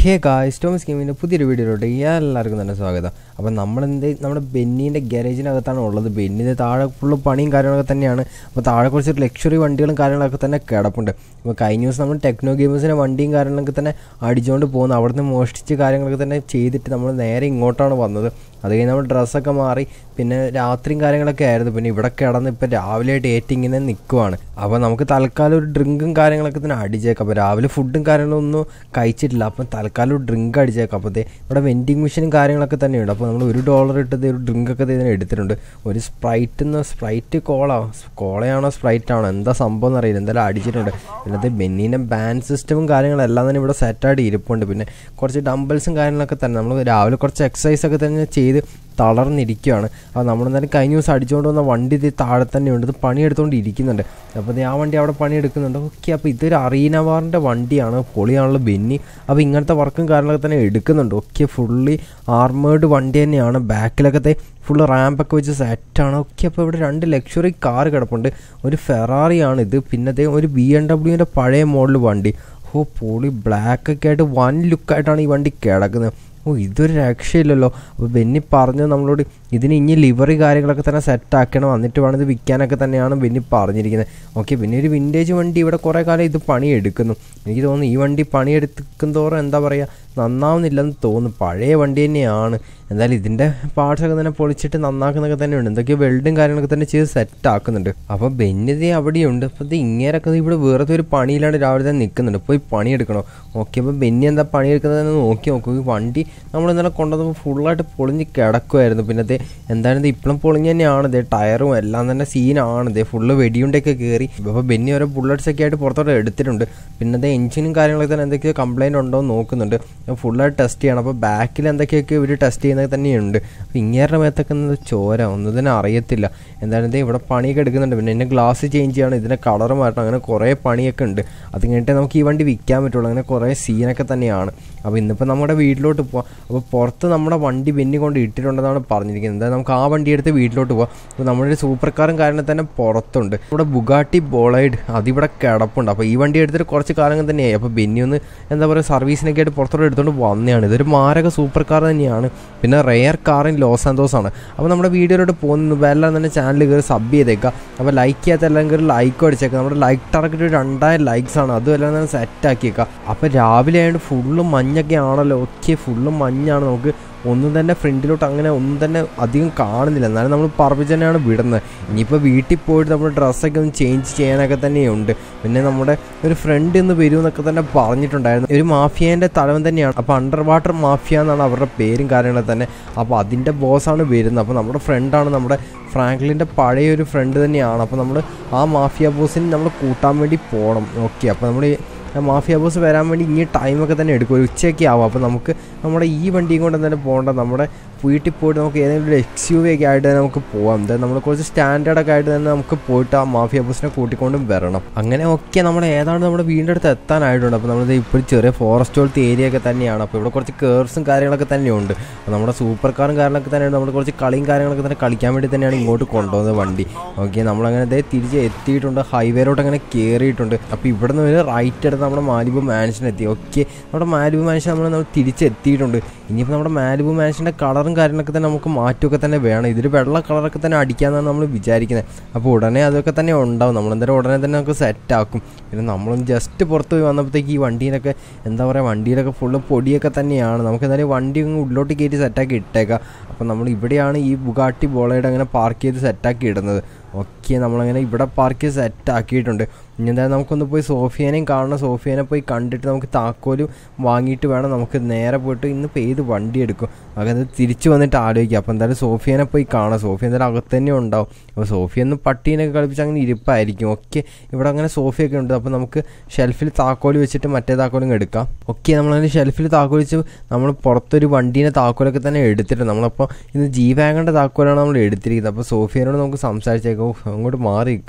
hey guys Tom's ഗെയിമിൻ്റെ പുതിയൊരു വീഡിയോയിലോട്ട് എല്ലാവർക്കും തന്നെ സ്വാഗതം അപ്പോൾ നമ്മളെന്ത് നമ്മുടെ ബെന്നീൻ്റെ ഗാരേജിനകത്താണ് ഉള്ളത് ബെന്നിൻ്റെ താഴെ ഫുള്ള് പണിയും കാര്യങ്ങളൊക്കെ തന്നെയാണ് അപ്പോൾ താഴെ കുറച്ച് ലക്ഷറി വണ്ടികളും കാര്യങ്ങളൊക്കെ തന്നെ കിടപ്പുണ്ട് അപ്പോൾ കഴിഞ്ഞ ദിവസം നമ്മൾ ടെക്നോ ഗെയിംസിൻ്റെ വണ്ടിയും കാര്യങ്ങളൊക്കെ തന്നെ അടിച്ചുകൊണ്ട് പോകുന്നു അവിടുന്ന് മോഷ്ടിച്ച് കാര്യങ്ങളൊക്കെ തന്നെ ചെയ്തിട്ട് നമ്മൾ നേരെ ഇങ്ങോട്ടാണ് വന്നത് അത് കഴിഞ്ഞ് നമ്മൾ ഡ്രസ്സൊക്കെ മാറി പിന്നെ രാത്രിയും കാര്യങ്ങളൊക്കെ ആയിരുന്നു പിന്നെ ഇവിടെ കിടന്ന് ഇപ്പോൾ രാവിലെ ആയിട്ട് ഏറ്റിങ്ങനെ നിൽക്കുവാണ് അപ്പോൾ നമുക്ക് തൽക്കാലം ഒരു ഡ്രിങ്കും കാര്യങ്ങളൊക്കെ തന്നെ അടിച്ചേക്കാം അപ്പോൾ രാവിലെ ഫുഡും കാര്യങ്ങളൊന്നും കഴിച്ചിട്ടില്ല അപ്പം തൽക്കാലം ഒരു ഡ്രിങ്ക് അടിച്ചേക്കാം അപ്പോൾ ദേ ഇവിടെ വെൻഡിങ് മെഷീനും കാര്യങ്ങളൊക്കെ തന്നെയുണ്ട് അപ്പോൾ നമ്മൾ ഒരു ഡോളർ ഇട്ടത് ഒരു ഡ്രിങ്കൊക്കെ ഇതിന് എടുത്തിട്ടുണ്ട് ഒരു സ്പ്രൈറ്റ് എന്ന് സ്പ്രൈറ്റ് കോളോ കോളയാണോ സ്പ്രൈറ്റ് ആണോ എന്താ സംഭവം എന്നറിയില്ല എന്തായാലും അടിച്ചിട്ടുണ്ട് പിന്നെ ബെന്നീൻ്റെ ബാൻഡ് സിസ്റ്റവും കാര്യങ്ങളെല്ലാം തന്നെ ഇവിടെ സെറ്റായിട്ട് ഇരിപ്പുണ്ട് പിന്നെ കുറച്ച് ഡംബിൾസും കാര്യങ്ങളൊക്കെ തന്നെ നമ്മൾ രാവിലെ കുറച്ച് എക്സസൈസ് ഒക്കെ തന്നെ ചെയ്ത് തളർന്നിരിക്കുകയാണ് അപ്പോൾ നമ്മളെന്തായാലും കഴിഞ്ഞ ദിവസം അടിച്ചുകൊണ്ട് വന്ന വണ്ടി ഇത് താഴെ തന്നെയുണ്ട് ഇത് പണിയെടുത്തുകൊണ്ട് ഇരിക്കുന്നുണ്ട് അപ്പോൾ ഇത് ആ വണ്ടി അവിടെ പണിയെടുക്കുന്നുണ്ട് ഓക്കെ അപ്പോൾ ഇതൊരു അറീന വാറിൻ്റെ വണ്ടിയാണ് പൊളിയാണല്ലോ ബെന്നി അപ്പോൾ ഇങ്ങനത്തെ വർക്കും കാര്യങ്ങളൊക്കെ തന്നെ എടുക്കുന്നുണ്ട് ഓക്കെ ഫുള്ളി ആർമേഡ് വണ്ടി തന്നെയാണ് ബാക്കിലൊക്കെ ഫുള്ള് റാമ്പൊക്കെ വെച്ച് സെറ്റാണ് ഓക്കെ അപ്പോൾ ഇവിടെ രണ്ട് ലക്ഷറി കാർ കിടപ്പുണ്ട് ഒരു ഫെറാറിയാണ് ഇത് പിന്നെ അതേ ഒരു ബി എം ഡബ്ല്യുവിൻ്റെ പഴയ മോഡൽ വണ്ടി ഓ പൊളി ബ്ലാക്ക് ഒക്കെ ആയിട്ട് വൻ ലുക്കായിട്ടാണ് ഈ വണ്ടി കിടക്കുന്നത് ഓ ഇതൊരു രക്ഷയില്ലല്ലോ അപ്പോൾ ബെന്നി പറഞ്ഞു നമ്മളോട് ഇതിന് ഇനി ലിവറി കാര്യങ്ങളൊക്കെ തന്നെ സെറ്റ് ആക്കണം എന്നിട്ട് വേണം ഇത് വിൽക്കാനൊക്കെ തന്നെയാണ് ബെന്നി പറഞ്ഞിരിക്കുന്നത് ഓക്കെ പിന്നെ ഒരു വിൻറ്റേജ് വണ്ടി ഇവിടെ കുറേ കാലം ഇത് പണിയെടുക്കുന്നു എനിക്ക് തോന്നുന്നു ഈ വണ്ടി പണിയെടുക്കും തോറും എന്താ പറയുക നന്നാവുന്നില്ലെന്ന് തോന്നുന്നു പഴയ വണ്ടി തന്നെയാണ് എന്തായാലും ഇതിൻ്റെ പാർട്സൊക്കെ തന്നെ പൊളിച്ചിട്ട് നന്നാക്കുന്നൊക്കെ തന്നെയുണ്ട് എന്തൊക്കെയോ വെൽഡും കാര്യങ്ങളൊക്കെ തന്നെ ചെയ്ത് സെറ്റ് ആക്കുന്നുണ്ട് അപ്പോൾ ബെന്നിതേ അവിടെയുണ്ട് അപ്പോൾ ഇത് ഇങ്ങേരൊക്കെ ഇവിടെ വെറുതെ ഒരു പണിയില്ലാണ്ട് രാവിലെ തന്നെ നിൽക്കുന്നുണ്ട് പോയി പണിയെടുക്കണോ ഓക്കെ അപ്പോൾ ബെന്നി എന്താ പണിയെടുക്കുന്നതെന്ന് നോക്കി നോക്കൂ ഈ വണ്ടി നമ്മൾ ഇന്നലെ കൊണ്ടുവന്നപ്പോൾ ഫുള്ളായിട്ട് പൊളിഞ്ഞ് കിടക്കുമായിരുന്നു പിന്നത്തെ എന്തായാലും ഇത് ഇപ്പോഴും പൊളിഞ്ഞ് തന്നെയാണ് ഇതേ ടയറും എല്ലാം തന്നെ സീനാണ് ഇതേ ഫുള്ള് വെടിയുണ്ടൊക്കെ കയറി അപ്പോൾ ബെന്നി ഓരോ ബുള്ളറ്റ്സ് ഒക്കെ ആയിട്ട് പുറത്തോട്ട് എടുത്തിട്ടുണ്ട് പിന്നെ അതേ എഞ്ചിനും കാര്യങ്ങളൊക്കെ തന്നെ എന്തൊക്കെയോ കംപ്ലൈൻറ്റ് ഉണ്ടോ എന്ന് നോക്കുന്നുണ്ട് ഫുള്ളായിട്ട് ടെസ്റ്റ് ചെയ്യണം അപ്പോൾ ബാക്കിൽ എന്തൊക്കെയൊക്കെ ഇവർ ടെസ്റ്റ് ചെയ്യുന്നത് തന്നെയുണ്ട് അപ്പോൾ ഇങ്ങേരുടെ മേത്തൊക്കെ ചോര ഒന്നും തന്നെ അറിയത്തില്ല എന്തായാലും ഇതേ ഇവിടെ പണിയൊക്കെ എടുക്കുന്നുണ്ട് പിന്നെ എന്നെ ഗ്ലാസ് ചേഞ്ച് ചെയ്യണം ഇതിൻ്റെ കളർ മാറ്റണം അങ്ങനെ കുറേ പണിയൊക്കെ ഉണ്ട് അത് കഴിഞ്ഞിട്ട് നമുക്ക് ഈ വണ്ടി വിൽക്കാൻ പറ്റുള്ളൂ അങ്ങനെ കുറേ സീനൊക്കെ തന്നെയാണ് അപ്പോൾ ഇന്നിപ്പോൾ നമ്മുടെ വീട്ടിലോട്ട് പോവാം അപ്പോൾ പുറത്ത് നമ്മുടെ വണ്ടി ബെന്നി കൊണ്ട് ഇട്ടിട്ടുണ്ടെന്നാണ് പറഞ്ഞിരിക്കുന്നത് എന്തായാലും നമുക്ക് ആ വണ്ടി എടുത്ത് വീട്ടിലോട്ട് പോവാം അപ്പോൾ നമ്മുടെ ഒരു സൂപ്പർ കാറും കാരണം തന്നെ പുറത്തുണ്ട് ഇവിടെ ബുഗാട്ടി ബോളൈഡ് അതിവിടെ കിടപ്പുണ്ട് അപ്പോൾ ഈ വണ്ടി എടുത്തിട്ട് കുറച്ച് കാലങ്ങൾ തന്നെയായി അപ്പോൾ ബെന്നി ഒന്ന് എന്താ പറയുക സർവീസിനൊക്കെ ആയിട്ട് പുറത്തോട്ട് എടുത്തുകൊണ്ട് വന്നതാണ് ഇതൊരു മാരക സൂപ്പർ കാർ തന്നെയാണ് പിന്നെ rare car in Los Santos ആണ് അപ്പോൾ നമ്മുടെ വീഡിയോയിലോട്ട് പോകുന്നു എല്ലാം തന്നെ ചാനൽ കയറി സബ് ചെയ്തേക്കുക അപ്പോൾ ലൈക്ക് ചെയ്യാത്ത എല്ലാം കയറി ലൈക്ക് അടിച്ചേക്കുക നമ്മുടെ ലൈക്ക് ടാർഗറ്റ് രണ്ടായിരം ലൈക്സ് ആണ് അതും എല്ലാം തന്നെ സെറ്റ് ആക്കിയേക്കുക അപ്പോൾ രാവിലെ ആയതുകൊണ്ട് ഫുള്ള് മഞ്ഞൊക്കെ ആണല്ലോ ഓക്കെ ഫുള്ള് മഞ്ഞാണ് നമുക്ക് ഒന്നും തന്നെ ഫ്രണ്ടിലോട്ട് അങ്ങനെ ഒന്നും തന്നെ അധികം കാണുന്നില്ല എന്നാലും നമ്മൾ പറപ്പിച്ച് തന്നെയാണ് വിടുന്നത് ഇനിയിപ്പോൾ വീട്ടിൽ പോയിട്ട് നമ്മൾ ഡ്രസ്സൊക്കെ ഒന്ന് ചേഞ്ച് ചെയ്യാനൊക്കെ തന്നെയുണ്ട് പിന്നെ നമ്മുടെ ഒരു ഫ്രണ്ട് ഇന്ന് വരും എന്നൊക്കെ തന്നെ പറഞ്ഞിട്ടുണ്ടായിരുന്നു ഒരു മാഫിയേൻ്റെ തലവൻ തന്നെയാണ് അപ്പോൾ അണ്ടർ വാട്ടർ മാഫിയ എന്നാണ് അവരുടെ പേരും കാര്യങ്ങളൊക്കെ തന്നെ അപ്പോൾ അതിൻ്റെ ബോസാണ് വരുന്നത് അപ്പോൾ നമ്മുടെ ഫ്രണ്ടാണ് നമ്മുടെ ഫ്രാങ്ക്ലിൻ്റെ പഴയ ഒരു ഫ്രണ്ട് തന്നെയാണ് അപ്പോൾ നമ്മൾ ആ മാഫിയ ബോസിന് നമ്മൾ കൂട്ടാൻ വേണ്ടി പോകണം ഓക്കെ അപ്പോൾ നമ്മൾ മാഫിയ ബോസ് വരാൻ വേണ്ടി ഇനി ടൈമൊക്കെ തന്നെ എടുക്കും ഒരു ഉച്ചയൊക്കെ ആവും അപ്പോൾ നമുക്ക് നമ്മുടെ ഈ വണ്ടിയും കൊണ്ട് തന്നെ പോകേണ്ട നമ്മുടെ വീട്ടിൽ പോയിട്ട് നമുക്ക് ഏതെങ്കിലും ഒരു എക്സ് യു വി ഒക്കെ ആയിട്ട് തന്നെ നമുക്ക് പോകാം എന്തായാലും നമ്മൾ കുറച്ച് സ്റ്റാൻഡേർഡൊക്കെ ആയിട്ട് തന്നെ നമുക്ക് പോയിട്ട് ആ മാഫിയ ബോസിനെ കൂട്ടിക്കൊണ്ടും വരണം അങ്ങനെ ഒക്കെ നമ്മൾ ഏതാണ്ട് നമ്മുടെ വീടിൻ്റെ അടുത്ത് എത്താനായിട്ടുണ്ട് അപ്പോൾ നമ്മൾ ഇപ്പോൾ ചെറിയ ഫോറസ്റ്റ് പോലത്തെ ഏരിയ ഒക്കെ തന്നെയാണ് അപ്പോൾ ഇവിടെ കുറച്ച് കേർവ്സും കാര്യങ്ങളൊക്കെ തന്നെയുണ്ട് അപ്പോൾ നമ്മുടെ സൂപ്പർ കാറും കാര്യങ്ങളൊക്കെ തന്നെയാണ് നമ്മൾ കുറച്ച് കളിയും കാര്യങ്ങളൊക്കെ തന്നെ കളിക്കാൻ വേണ്ടി തന്നെയാണ് ഇങ്ങോട്ട് കൊണ്ടുപോകുന്നത് വണ്ടി ഓക്കെ നമ്മളങ്ങനെ ദേ തിരിച്ച് എത്തിയിട്ടുണ്ട് ഹൈവേയിലോട്ട് അങ്ങനെ കയറിയിട്ടുണ്ട് അപ്പോൾ ഇവിടെ നിന്ന് ഒരു റൈറ്റ് എടുത്ത് നമ്മുടെ മാലിബു മാൻഷൻ എത്തി ഓക്കെ നമ്മുടെ മാലിബു മാൻഷൻ നമ്മൾ നമ്മൾ തിരിച്ചെത്തിയിട്ടുണ്ട് ഇനിയിപ്പോൾ നമ്മുടെ മാലിബു മാൻഷൻ്റെ കളറും കാര്യങ്ങളൊക്കെ തന്നെ നമുക്ക് മാറ്റുമൊക്കെ തന്നെ വേണം ഇതിൽ വെള്ള കളറൊക്കെ തന്നെ അടിക്കാമെന്നാണ് നമ്മൾ വിചാരിക്കുന്നത് അപ്പോൾ ഉടനെ അതൊക്കെ തന്നെ ഉണ്ടാവും നമ്മളെന്തായാലും ഉടനെ തന്നെ നമുക്ക് സെറ്റാക്കും പിന്നെ നമ്മളൊന്ന് ജസ്റ്റ് പുറത്ത് പോയി വന്നപ്പോഴത്തേക്ക് ഈ വണ്ടിയിലൊക്കെ എന്താ പറയുക വണ്ടിയിലൊക്കെ ഫുള്ള് പൊടിയൊക്കെ തന്നെയാണ് നമുക്ക് എന്തായാലും വണ്ടി അങ്ങ് ഉള്ളിലോട്ട് കയറ്റി സെറ്റാക്കി ഇട്ടേക്കാം അപ്പോൾ നമ്മൾ ഇവിടെയാണ് ഈ ബുഗാട്ടി ബോളയുടെ അങ്ങനെ പാർക്ക് ചെയ്ത് സെറ്റാക്കി ഇടുന്നത് ഓക്കെ നമ്മളങ്ങനെ ഇവിടെ പാർക്ക് ചെയ്ത് സെറ്റ് ആക്കിയിട്ടുണ്ട് ഇനി എന്തായാലും നമുക്കൊന്ന് പോയി സോഫിയനെയും കാണണം സോഫിയനെ പോയി കണ്ടിട്ട് നമുക്ക് താക്കോലും വാങ്ങിയിട്ട് വേണം നമുക്ക് നേരെ പോയിട്ട് ഇന്ന് ഏത് വണ്ടി എടുക്കും അത് തിരിച്ചു വന്നിട്ട് ആലോചിക്കാം അപ്പോൾ എന്തായാലും സോഫിയനെ പോയി കാണാം സോഫിയ എന്തായാലും അകത്ത് തന്നെ ഉണ്ടാവും അപ്പോൾ സോഫിയ ഒന്ന് പട്ടീനൊക്കെ കളിപ്പിച്ച് അങ്ങനെ ഇരിപ്പായിരിക്കും ഓക്കെ ഇവിടെ അങ്ങനെ സോഫിയൊക്കെ ഉണ്ട് അപ്പോൾ നമുക്ക് ഷെൽഫിൽ താക്കോൽ വെച്ചിട്ട് മറ്റേ താക്കോലും എടുക്കാം ഓക്കെ നമ്മളങ്ങനെ ഷെൽഫിൽ താക്കോൽ വെച്ച് നമ്മൾ പുറത്തൊരു വണ്ടീനെ താക്കോലൊക്കെ തന്നെ എടുത്തിട്ടുണ്ട് നമ്മളപ്പോൾ ഇന്ന് ജി വാഗണിൻ്റെ താക്കോലാണ് നമ്മൾ എടുത്തിരിക്കുന്നത് അപ്പോൾ സോഫിയനോട് നമുക്ക് സംസാരിച്ചേക്കാം അങ്ങോട്ട് മാറി നിൽക്ക്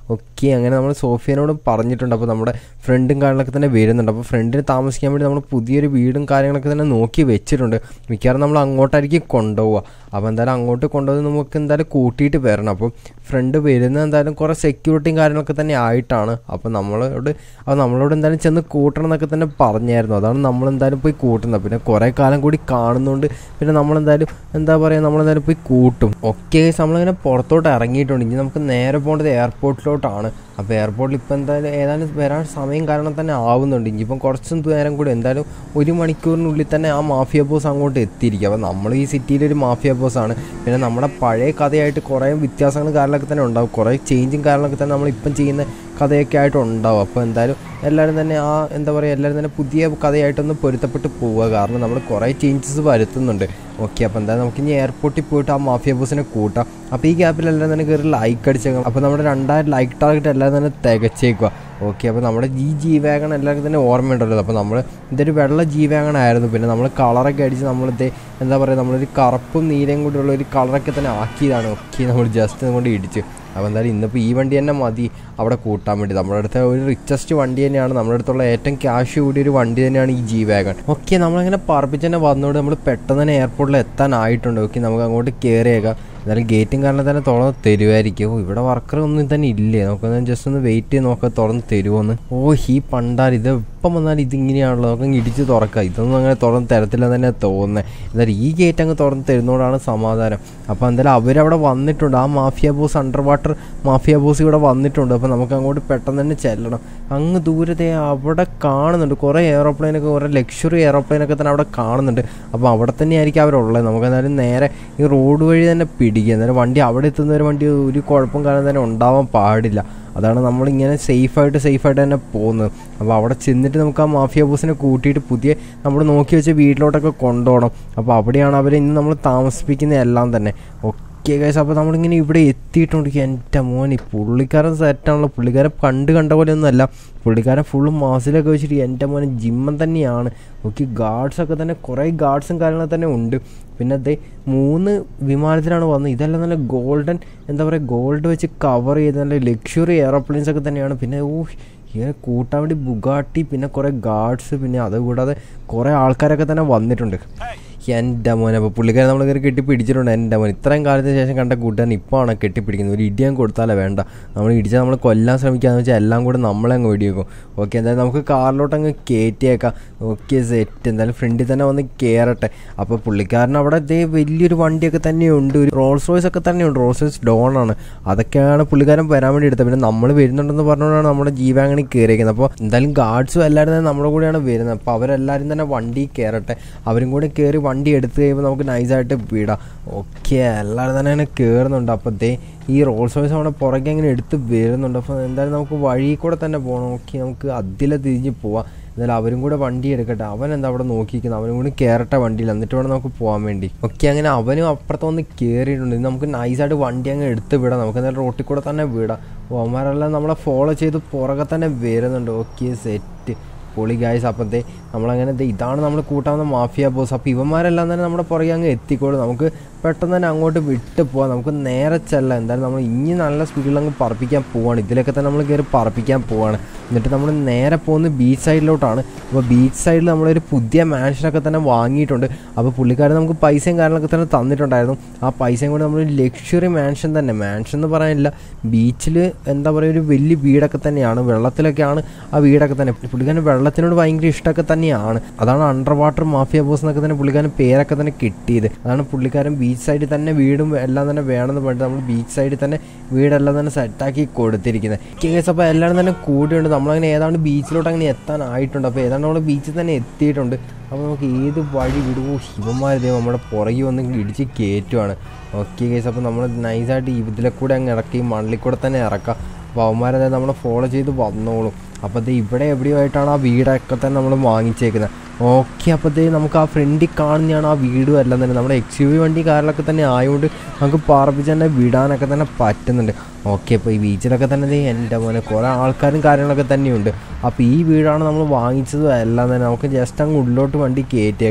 ഓക്കെ അങ്ങനെ നമ്മൾ സോഫിയനോട് പറഞ്ഞിട്ടുണ്ട് അപ്പോൾ നമ്മുടെ ഫ്രണ്ടും കാര്യങ്ങളൊക്കെ തന്നെ വരുന്നുണ്ട് അപ്പോൾ ഫ്രണ്ടിന് താമസിക്കാൻ വേണ്ടി നമ്മൾ പുതിയൊരു വീടും കാര്യങ്ങളൊക്കെ തന്നെ നോക്കി വെച്ചിട്ടുണ്ട് മിക്കവാറും നമ്മൾ അങ്ങോട്ടായിരിക്കും കൊണ്ടുപോവുക അപ്പോൾ എന്തായാലും അങ്ങോട്ട് കൊണ്ടുപോയി നമുക്ക് എന്തായാലും കൂട്ടിയിട്ട് വരണം അപ്പോൾ ഫ്രണ്ട് വരുന്നത് എന്തായാലും കുറേ സെക്യൂരിറ്റിയും കാര്യങ്ങളൊക്കെ തന്നെ ആയിട്ടാണ് അപ്പോൾ നമ്മളോട് അപ്പോൾ നമ്മളോട് എന്തായാലും ചെന്ന് കൂട്ടണം എന്നൊക്കെ തന്നെ പറഞ്ഞായിരുന്നു അതാണ് നമ്മൾ എന്തായാലും പോയി കൂട്ടുന്നത് പിന്നെ കുറേ കാലം കൂടി കാണുന്നതുകൊണ്ട് പിന്നെ നമ്മളെന്തായാലും എന്താ പറയുക നമ്മളെന്തായാലും പോയി കൂട്ടും ഓക്കെ നമ്മളിങ്ങനെ പുറത്തോട്ട് ഇറങ്ങിയിട്ടുണ്ട് ഇനി നമുക്ക് നേരെ പോകേണ്ടത് എയർപോർട്ടിലോട്ടാണ് അപ്പോൾ എയർപോർട്ടിൽ ഇപ്പോൾ എന്തായാലും ഏതാണ്ട് വരാൻ സമയം കാരണം തന്നെ ആവുന്നുണ്ട് ഇനിയിപ്പം കുറച്ചും നേരം കൂടി എന്തായാലും ഒരു മണിക്കൂറിനുള്ളിൽ തന്നെ ആ മാഫിയ ബോസ് അങ്ങോട്ട് എത്തിയിരിക്കും അപ്പോൾ നമ്മൾ ഈ സിറ്റിയിലൊരു മാഫിയ ബോസാണ് പിന്നെ നമ്മുടെ പഴയ കഥയായിട്ട് കുറേ വ്യത്യാസങ്ങളും കാര്യങ്ങളൊക്കെ തന്നെ ഉണ്ടാവും കുറേ ചേഞ്ചും കാര്യങ്ങളൊക്കെ തന്നെ നമ്മളിപ്പം ചെയ്യുന്ന കഥയൊക്കെ ആയിട്ട് ഉണ്ടാവും അപ്പോൾ എന്തായാലും എല്ലാവരും തന്നെ ആ എന്താ പറയുക എല്ലാവരും തന്നെ പുതിയ കഥയായിട്ടൊന്ന് പൊരുത്തപ്പെട്ട് പോവുക കാരണം നമ്മൾ കുറേ ചേഞ്ചസ് വരുത്തുന്നുണ്ട് ഓക്കെ അപ്പോൾ എന്തായാലും നമുക്ക് ഇനി എയർപോർട്ടിൽ പോയിട്ട് ആ മാഫിയ ബോസിനെ കൂട്ടാം അപ്പോൾ ഈ ഗ്യാപ്പിൽ എല്ലാവരും തന്നെ കയറി ലൈക്ക് അടിച്ചേക്കാം അപ്പോൾ നമ്മുടെ രണ്ടായിരം ലൈക്ക് ടാർഗറ്റ് എല്ലാവരും തന്നെ തികച്ചേക്കുക ഓക്കെ അപ്പോൾ നമ്മുടെ ഈ ജി വാഗൺ എല്ലാവർക്കും തന്നെ ഓർമ്മയുണ്ടല്ലോ അപ്പോൾ നമ്മൾ ഇതൊരു വെള്ള ജി വാഗൺ ആയിരുന്നു പിന്നെ നമ്മൾ കളറൊക്കെ അടിച്ച് നമ്മളിത് എന്താ പറയുക നമ്മളൊരു കറുപ്പും നീലയും കൂടിയുള്ള ഒരു കളറൊക്കെ തന്നെ ആക്കിയതാണ് ഓക്കെ നമ്മൾ ജസ്റ്റ് കൊണ്ട് ഇടിച്ച് അപ്പോൾ എന്തായാലും ഇന്നിപ്പോൾ ഈ വണ്ടി തന്നെ മതി അവിടെ കൂട്ടാൻ വേണ്ടി നമ്മുടെ അടുത്ത ഒരു റിച്ചസ്റ്റ് വണ്ടി തന്നെയാണ് നമ്മുടെ അടുത്തുള്ള ഏറ്റവും ക്യാഷ് കൂടിയ ഒരു വണ്ടി തന്നെയാണ് ഈ ജി വാഗൺ ഓക്കെ നമ്മളിങ്ങനെ പറപ്പിച്ച് തന്നെ വന്നുകൊണ്ട് നമ്മൾ പെട്ടെന്ന് തന്നെ എയർപോർട്ടിൽ എത്താനായിട്ടുണ്ട് ഓക്കെ നമുക്ക് അങ്ങോട്ട് കയറിയേക്കാം എന്നാലും ഗേറ്റും കാരണം തന്നെ തുറന്ന് തരുമായിരിക്കും ഓ ഇവിടെ വർക്കർ ഒന്നും തന്നെ ഇല്ലേ നമുക്കൊന്ന് ജസ്റ്റ് ഒന്ന് വെയിറ്റ് ചെയ്ത് നോക്കാം തുറന്ന് തരുമോന്ന് ഓ ഈ പണ്ടാർ ഇത് ഇപ്പം വന്നാൽ ഇതിങ്ങനെയാണല്ലോ നമുക്ക് ഇടിച്ച് തുറക്കാം ഇതൊന്നും അങ്ങനെ തുറന്ന് തരത്തില്ല തന്നെ തോന്നുന്നത് എന്നാലും ഈ ഗേറ്റ് അങ്ങ് തുറന്ന് തരുന്നതുകൊണ്ടാണ് സമാധാനം അപ്പോൾ എന്തായാലും അവരവിടെ വന്നിട്ടുണ്ട് ആ mafia boss under water mafia boss ഇവിടെ വന്നിട്ടുണ്ട് അപ്പോൾ നമുക്ക് അങ്ങോട്ട് പെട്ടെന്ന് തന്നെ ചെല്ലണം അങ്ങ് ദൂരത്തെ അവിടെ കാണുന്നുണ്ട് കുറേ എയറോപ്ലെയിനൊക്കെ കുറേ ലക്ഷറി എയറോപ്ലെയിനൊക്കെ തന്നെ അവിടെ കാണുന്നുണ്ട് അപ്പോൾ അവിടെ തന്നെ ആയിരിക്കും അവരുള്ളത് നമുക്ക് എന്തായാലും നേരെ ഈ റോഡ് വഴി തന്നെ പിടിക്കുക എന്നാലും വണ്ടി അവിടെ എത്തുന്ന ഒരു വണ്ടി ഒരു കുഴപ്പം കാരണം തന്നെ ഉണ്ടാവാൻ പാടില്ല അതാണ് നമ്മളിങ്ങനെ സേഫായിട്ട് സേഫായിട്ട് തന്നെ പോകുന്നത് അപ്പോൾ അവിടെ ചെന്നിട്ട് നമുക്ക് ആ മാഫിയ ബോസിനെ കൂട്ടിയിട്ട് പുതിയ നമ്മൾ നോക്കി വെച്ച വീട്ടിലോട്ടൊക്കെ കൊണ്ടുപോകണം അപ്പോൾ അവിടെയാണ് അവർ ഇന്ന് നമ്മൾ താമസിപ്പിക്കുന്ന എല്ലാം തന്നെ ഓക്കെ ഗൈസ് അപ്പോൾ നമ്മളിങ്ങനെ ഇവിടെ എത്തിയിട്ടുണ്ട് എൻ്റെ മോൻ ഈ പുള്ളിക്കാരൻ സെറ്റാണല്ലോ പുള്ളിക്കാരൻ കണ്ട് കണ്ട പോലെ ഒന്നുമല്ല പുള്ളിക്കാരൻ ഫുള്ള് മാസിലൊക്കെ വെച്ചിട്ട് എൻ്റെ മോനെ ജിമ്മൻ തന്നെയാണ് ഓക്കെ ഗാർഡ്സൊക്കെ തന്നെ കുറേ ഗാർഡ്സും കാര്യങ്ങളൊക്കെ തന്നെ ഉണ്ട് പിന്നെ അതേ മൂന്ന് വിമാനത്തിലാണ് വന്നത് ഇതെല്ലാം നല്ല ഗോൾഡൻ എന്താ പറയുക ഗോൾഡ് വെച്ച് കവർ ചെയ്ത നല്ല ലക്ഷറി എയറോപ്ലെയിൻസ് ഒക്കെ തന്നെയാണ് പിന്നെ ഓ ഇങ്ങനെ കൂട്ടാൻ വേണ്ടി ബുഗാട്ടി പിന്നെ കുറേ ഗാർഡ്സ് പിന്നെ അതുകൂടാതെ കുറേ ആൾക്കാരൊക്കെ തന്നെ വന്നിട്ടുണ്ട് എൻ്റെ മോനെ അപ്പോൾ പുള്ളിക്കാരെ നമ്മൾ കയറി കെട്ടി പിടിച്ചിട്ടുണ്ട് എൻ്റെ മോൻ ഇത്രയും കാലത്തിന് ശേഷം കണ്ട കൂട്ടുകാരൻ ഇപ്പോൾ ആണ് കെട്ടിപ്പിടിക്കുന്നത് ഒരു ഇടിയാൻ കൊടുത്താലേ വേണ്ട നമ്മൾ ഇടിച്ചാൽ നമ്മൾ കൊല്ലാൻ ശ്രമിക്കാന്ന് വെച്ചാൽ എല്ലാം കൂടെ നമ്മളെ അങ്ങ് വെടിവെക്കും ഓക്കെ എന്തായാലും നമുക്ക് കാറിലോട്ട് അങ്ങ് കയറ്റിയേക്കാം ഓക്കെ സെറ്റ് എന്തായാലും ഫ്രണ്ടിൽ തന്നെ വന്ന് കയറട്ടെ അപ്പോൾ പുള്ളിക്കാരൻ അവിടെ ഇതേ വലിയൊരു വണ്ടിയൊക്കെ തന്നെയുണ്ട് ഒരു റോൾസ് റോയ്സ് ഒക്കെ തന്നെയുണ്ട് റോൾസ് റോയ്സ് ഡോൺ ആണ് അതൊക്കെയാണ് പുള്ളിക്കാരൻ വരാൻ വേണ്ടി എടുത്തത് പിന്നെ നമ്മൾ വരുന്നുണ്ടെന്ന് പറഞ്ഞുകൊണ്ടാണ് നമ്മുടെ ജീവാങ്ങണി കയറിയിരിക്കുന്നത് അപ്പോൾ എന്തായാലും ഗാർഡ്സും എല്ലാവരും തന്നെ നമ്മുടെ കൂടെയാണ് വരുന്നത് അപ്പോൾ അവരെല്ലാവരും തന്നെ വണ്ടി കയറട്ടെ അവരും കൂടി കയറി വണ്ടി എടുത്തു കഴിയുമ്പോൾ നമുക്ക് നൈസായിട്ട് വിടാം ഓക്കെ എല്ലാവരും തന്നെ അങ്ങനെ കയറുന്നുണ്ട് അപ്പോൾ ദേ ഈ റോൾസ് റോയ്സ് നമ്മുടെ പുറകെ അങ്ങനെ എടുത്ത് വരുന്നുണ്ട് അപ്പോൾ എന്തായാലും നമുക്ക് വഴി കൂടെ തന്നെ പോകണം ഓക്കെ നമുക്ക് അതിലെ തിരിഞ്ഞ് പോവാം എന്നാലും അവരും കൂടെ വണ്ടി എടുക്കട്ടെ അവൻ എന്താ അവിടെ നോക്കിയിരിക്കുന്നത് അവനും കൂടി കയറട്ടെ വണ്ടിയിൽ എന്നിട്ട് വേണം നമുക്ക് പോകാൻ വേണ്ടി ഓക്കെ അങ്ങനെ അവനും അപ്പുറത്ത് വന്ന് കയറിയിട്ടുണ്ട് ഇത് നമുക്ക് നൈസായിട്ട് വണ്ടി അങ്ങ് എടുത്ത് വിടാം നമുക്ക് എന്തായാലും റോട്ടിൽ കൂടെ തന്നെ വിടാം അപ്പോൾ അവന്മാരെല്ലാം നമ്മളെ ഫോളോ ചെയ്ത് പുറകെ തന്നെ വരുന്നുണ്ട് ഓക്കെ സെറ്റ് പൊളി ഗായ്സ് അപ്പോഴത്തെ നമ്മളങ്ങനെ ദേ ഇതാണ് നമ്മൾ കൂട്ടാവുന്ന മാഫിയ ബോസ് അപ്പോൾ ഇവന്മാരെല്ലാം തന്നെ നമ്മുടെ പുറകെ അങ്ങ് എത്തിക്കോളും നമുക്ക് പെട്ടെന്ന് തന്നെ അങ്ങോട്ട് വിട്ട് പോവാം നമുക്ക് നേരെ ചെല്ലാം എന്തായാലും നമ്മൾ ഇനി നല്ല സ്പീഡിൽ അങ്ങ് പറപ്പിക്കാൻ പോവാണ് ഇതിലൊക്കെ തന്നെ നമ്മൾ കയറി പറപ്പിക്കാൻ പോവാണ് എന്നിട്ട് നമ്മൾ നേരെ പോകുന്നത് ബീച്ച് സൈഡിലോട്ടാണ് അപ്പോൾ ബീച്ച് സൈഡിൽ നമ്മളൊരു പുതിയ മാൻഷനൊക്കെ തന്നെ വാങ്ങിയിട്ടുണ്ട് അപ്പോൾ പുള്ളിക്കാരൻ നമുക്ക് പൈസയും കാര്യങ്ങളൊക്കെ തന്നെ തന്നിട്ടുണ്ടായിരുന്നു ആ പൈസയും കൂടി നമ്മൾ ലക്ഷറി മാൻഷൻ തന്നെ മാൻഷൻ എന്ന് പറയാനില്ല ബീച്ചിൽ എന്താ പറയുക ഒരു വലിയ വീടൊക്കെ തന്നെയാണ് വെള്ളത്തിലൊക്കെയാണ് ആ വീടൊക്കെ തന്നെ പുള്ളിക്കാരൻ വെള്ളത്തിനോട് ഭയങ്കര ഇഷ്ടമൊക്കെ തന്നെയാണ് അതാണ് അണ്ടർ വാട്ടർ മാഫിയ ബോസ് എന്നൊക്കെ തന്നെ പുള്ളിക്കാരൻ പേരൊക്കെ തന്നെ കിട്ടിയത് അതാണ് പുള്ളിക്കാരൻ ബീച്ച് സൈഡിൽ തന്നെ വീടും എല്ലാം തന്നെ വേണമെന്ന് പറഞ്ഞിട്ട് നമ്മൾ ബീച്ച് സൈഡിൽ തന്നെ വീടെല്ലാം തന്നെ സെറ്റാക്കി കൊടുത്തിരിക്കുന്നത് കേസ് അപ്പോൾ എല്ലാവരും തന്നെ കൂടിയുണ്ട് നമ്മളങ്ങനെ ഏതാണ്ട് ബീച്ചിലോട്ട് അങ്ങനെ എത്താനായിട്ടുണ്ട് അപ്പോൾ ഏതാണ്ട് നമ്മൾ ബീച്ചിൽ തന്നെ എത്തിയിട്ടുണ്ട് അപ്പോൾ നമുക്ക് ഏത് വഴി വിടുവോ ശിവന്മാർ ദൈവം നമ്മുടെ പുറകെ വന്ന് ഇടിച്ച് കയറ്റുവാണ് ഓക്കെ കേസ് അപ്പോൾ നമ്മൾ നൈസായിട്ട് ഇതിലെ കൂടെ അങ്ങ് ഇറക്കി മണ്ണിൽ കൂടെ തന്നെ ഇറക്കാം അപ്പോൾ അവന്മാരത് നമ്മളെ ഫോളോ ചെയ്ത് വന്നോളും അപ്പോൾ ഇത് ഇവിടെ എവിടെയോ ആയിട്ടാണ് ആ വീടൊക്കെ തന്നെ നമ്മൾ വാങ്ങിച്ചേക്കുന്നത് ഓക്കെ അപ്പോൾ ഇത് നമുക്ക് ആ ഫ്രണ്ടിൽ കാണുന്നതാണ് ആ വീടും എല്ലാം തന്നെ നമ്മുടെ എക്സ് യു വി വണ്ടി കാറിലൊക്കെ തന്നെ ആയതുകൊണ്ട് നമുക്ക് പറപ്പിച്ച് തന്നെ വിടാനൊക്കെ തന്നെ പറ്റുന്നുണ്ട് ഓക്കെ അപ്പോൾ ഈ ബീച്ചിലൊക്കെ തന്നെ ദേ എൻ്റെ മോനെ കുറേ ആൾക്കാരും കാര്യങ്ങളൊക്കെ തന്നെയുണ്ട് അപ്പോൾ ഈ വീടാണ് നമ്മൾ വാങ്ങിച്ചതും എല്ലാം തന്നെ നമുക്ക് ജസ്റ്റ് അങ്ങ് ഉള്ളിലോട്ട് വണ്ടി കയറ്റിയേക്കാം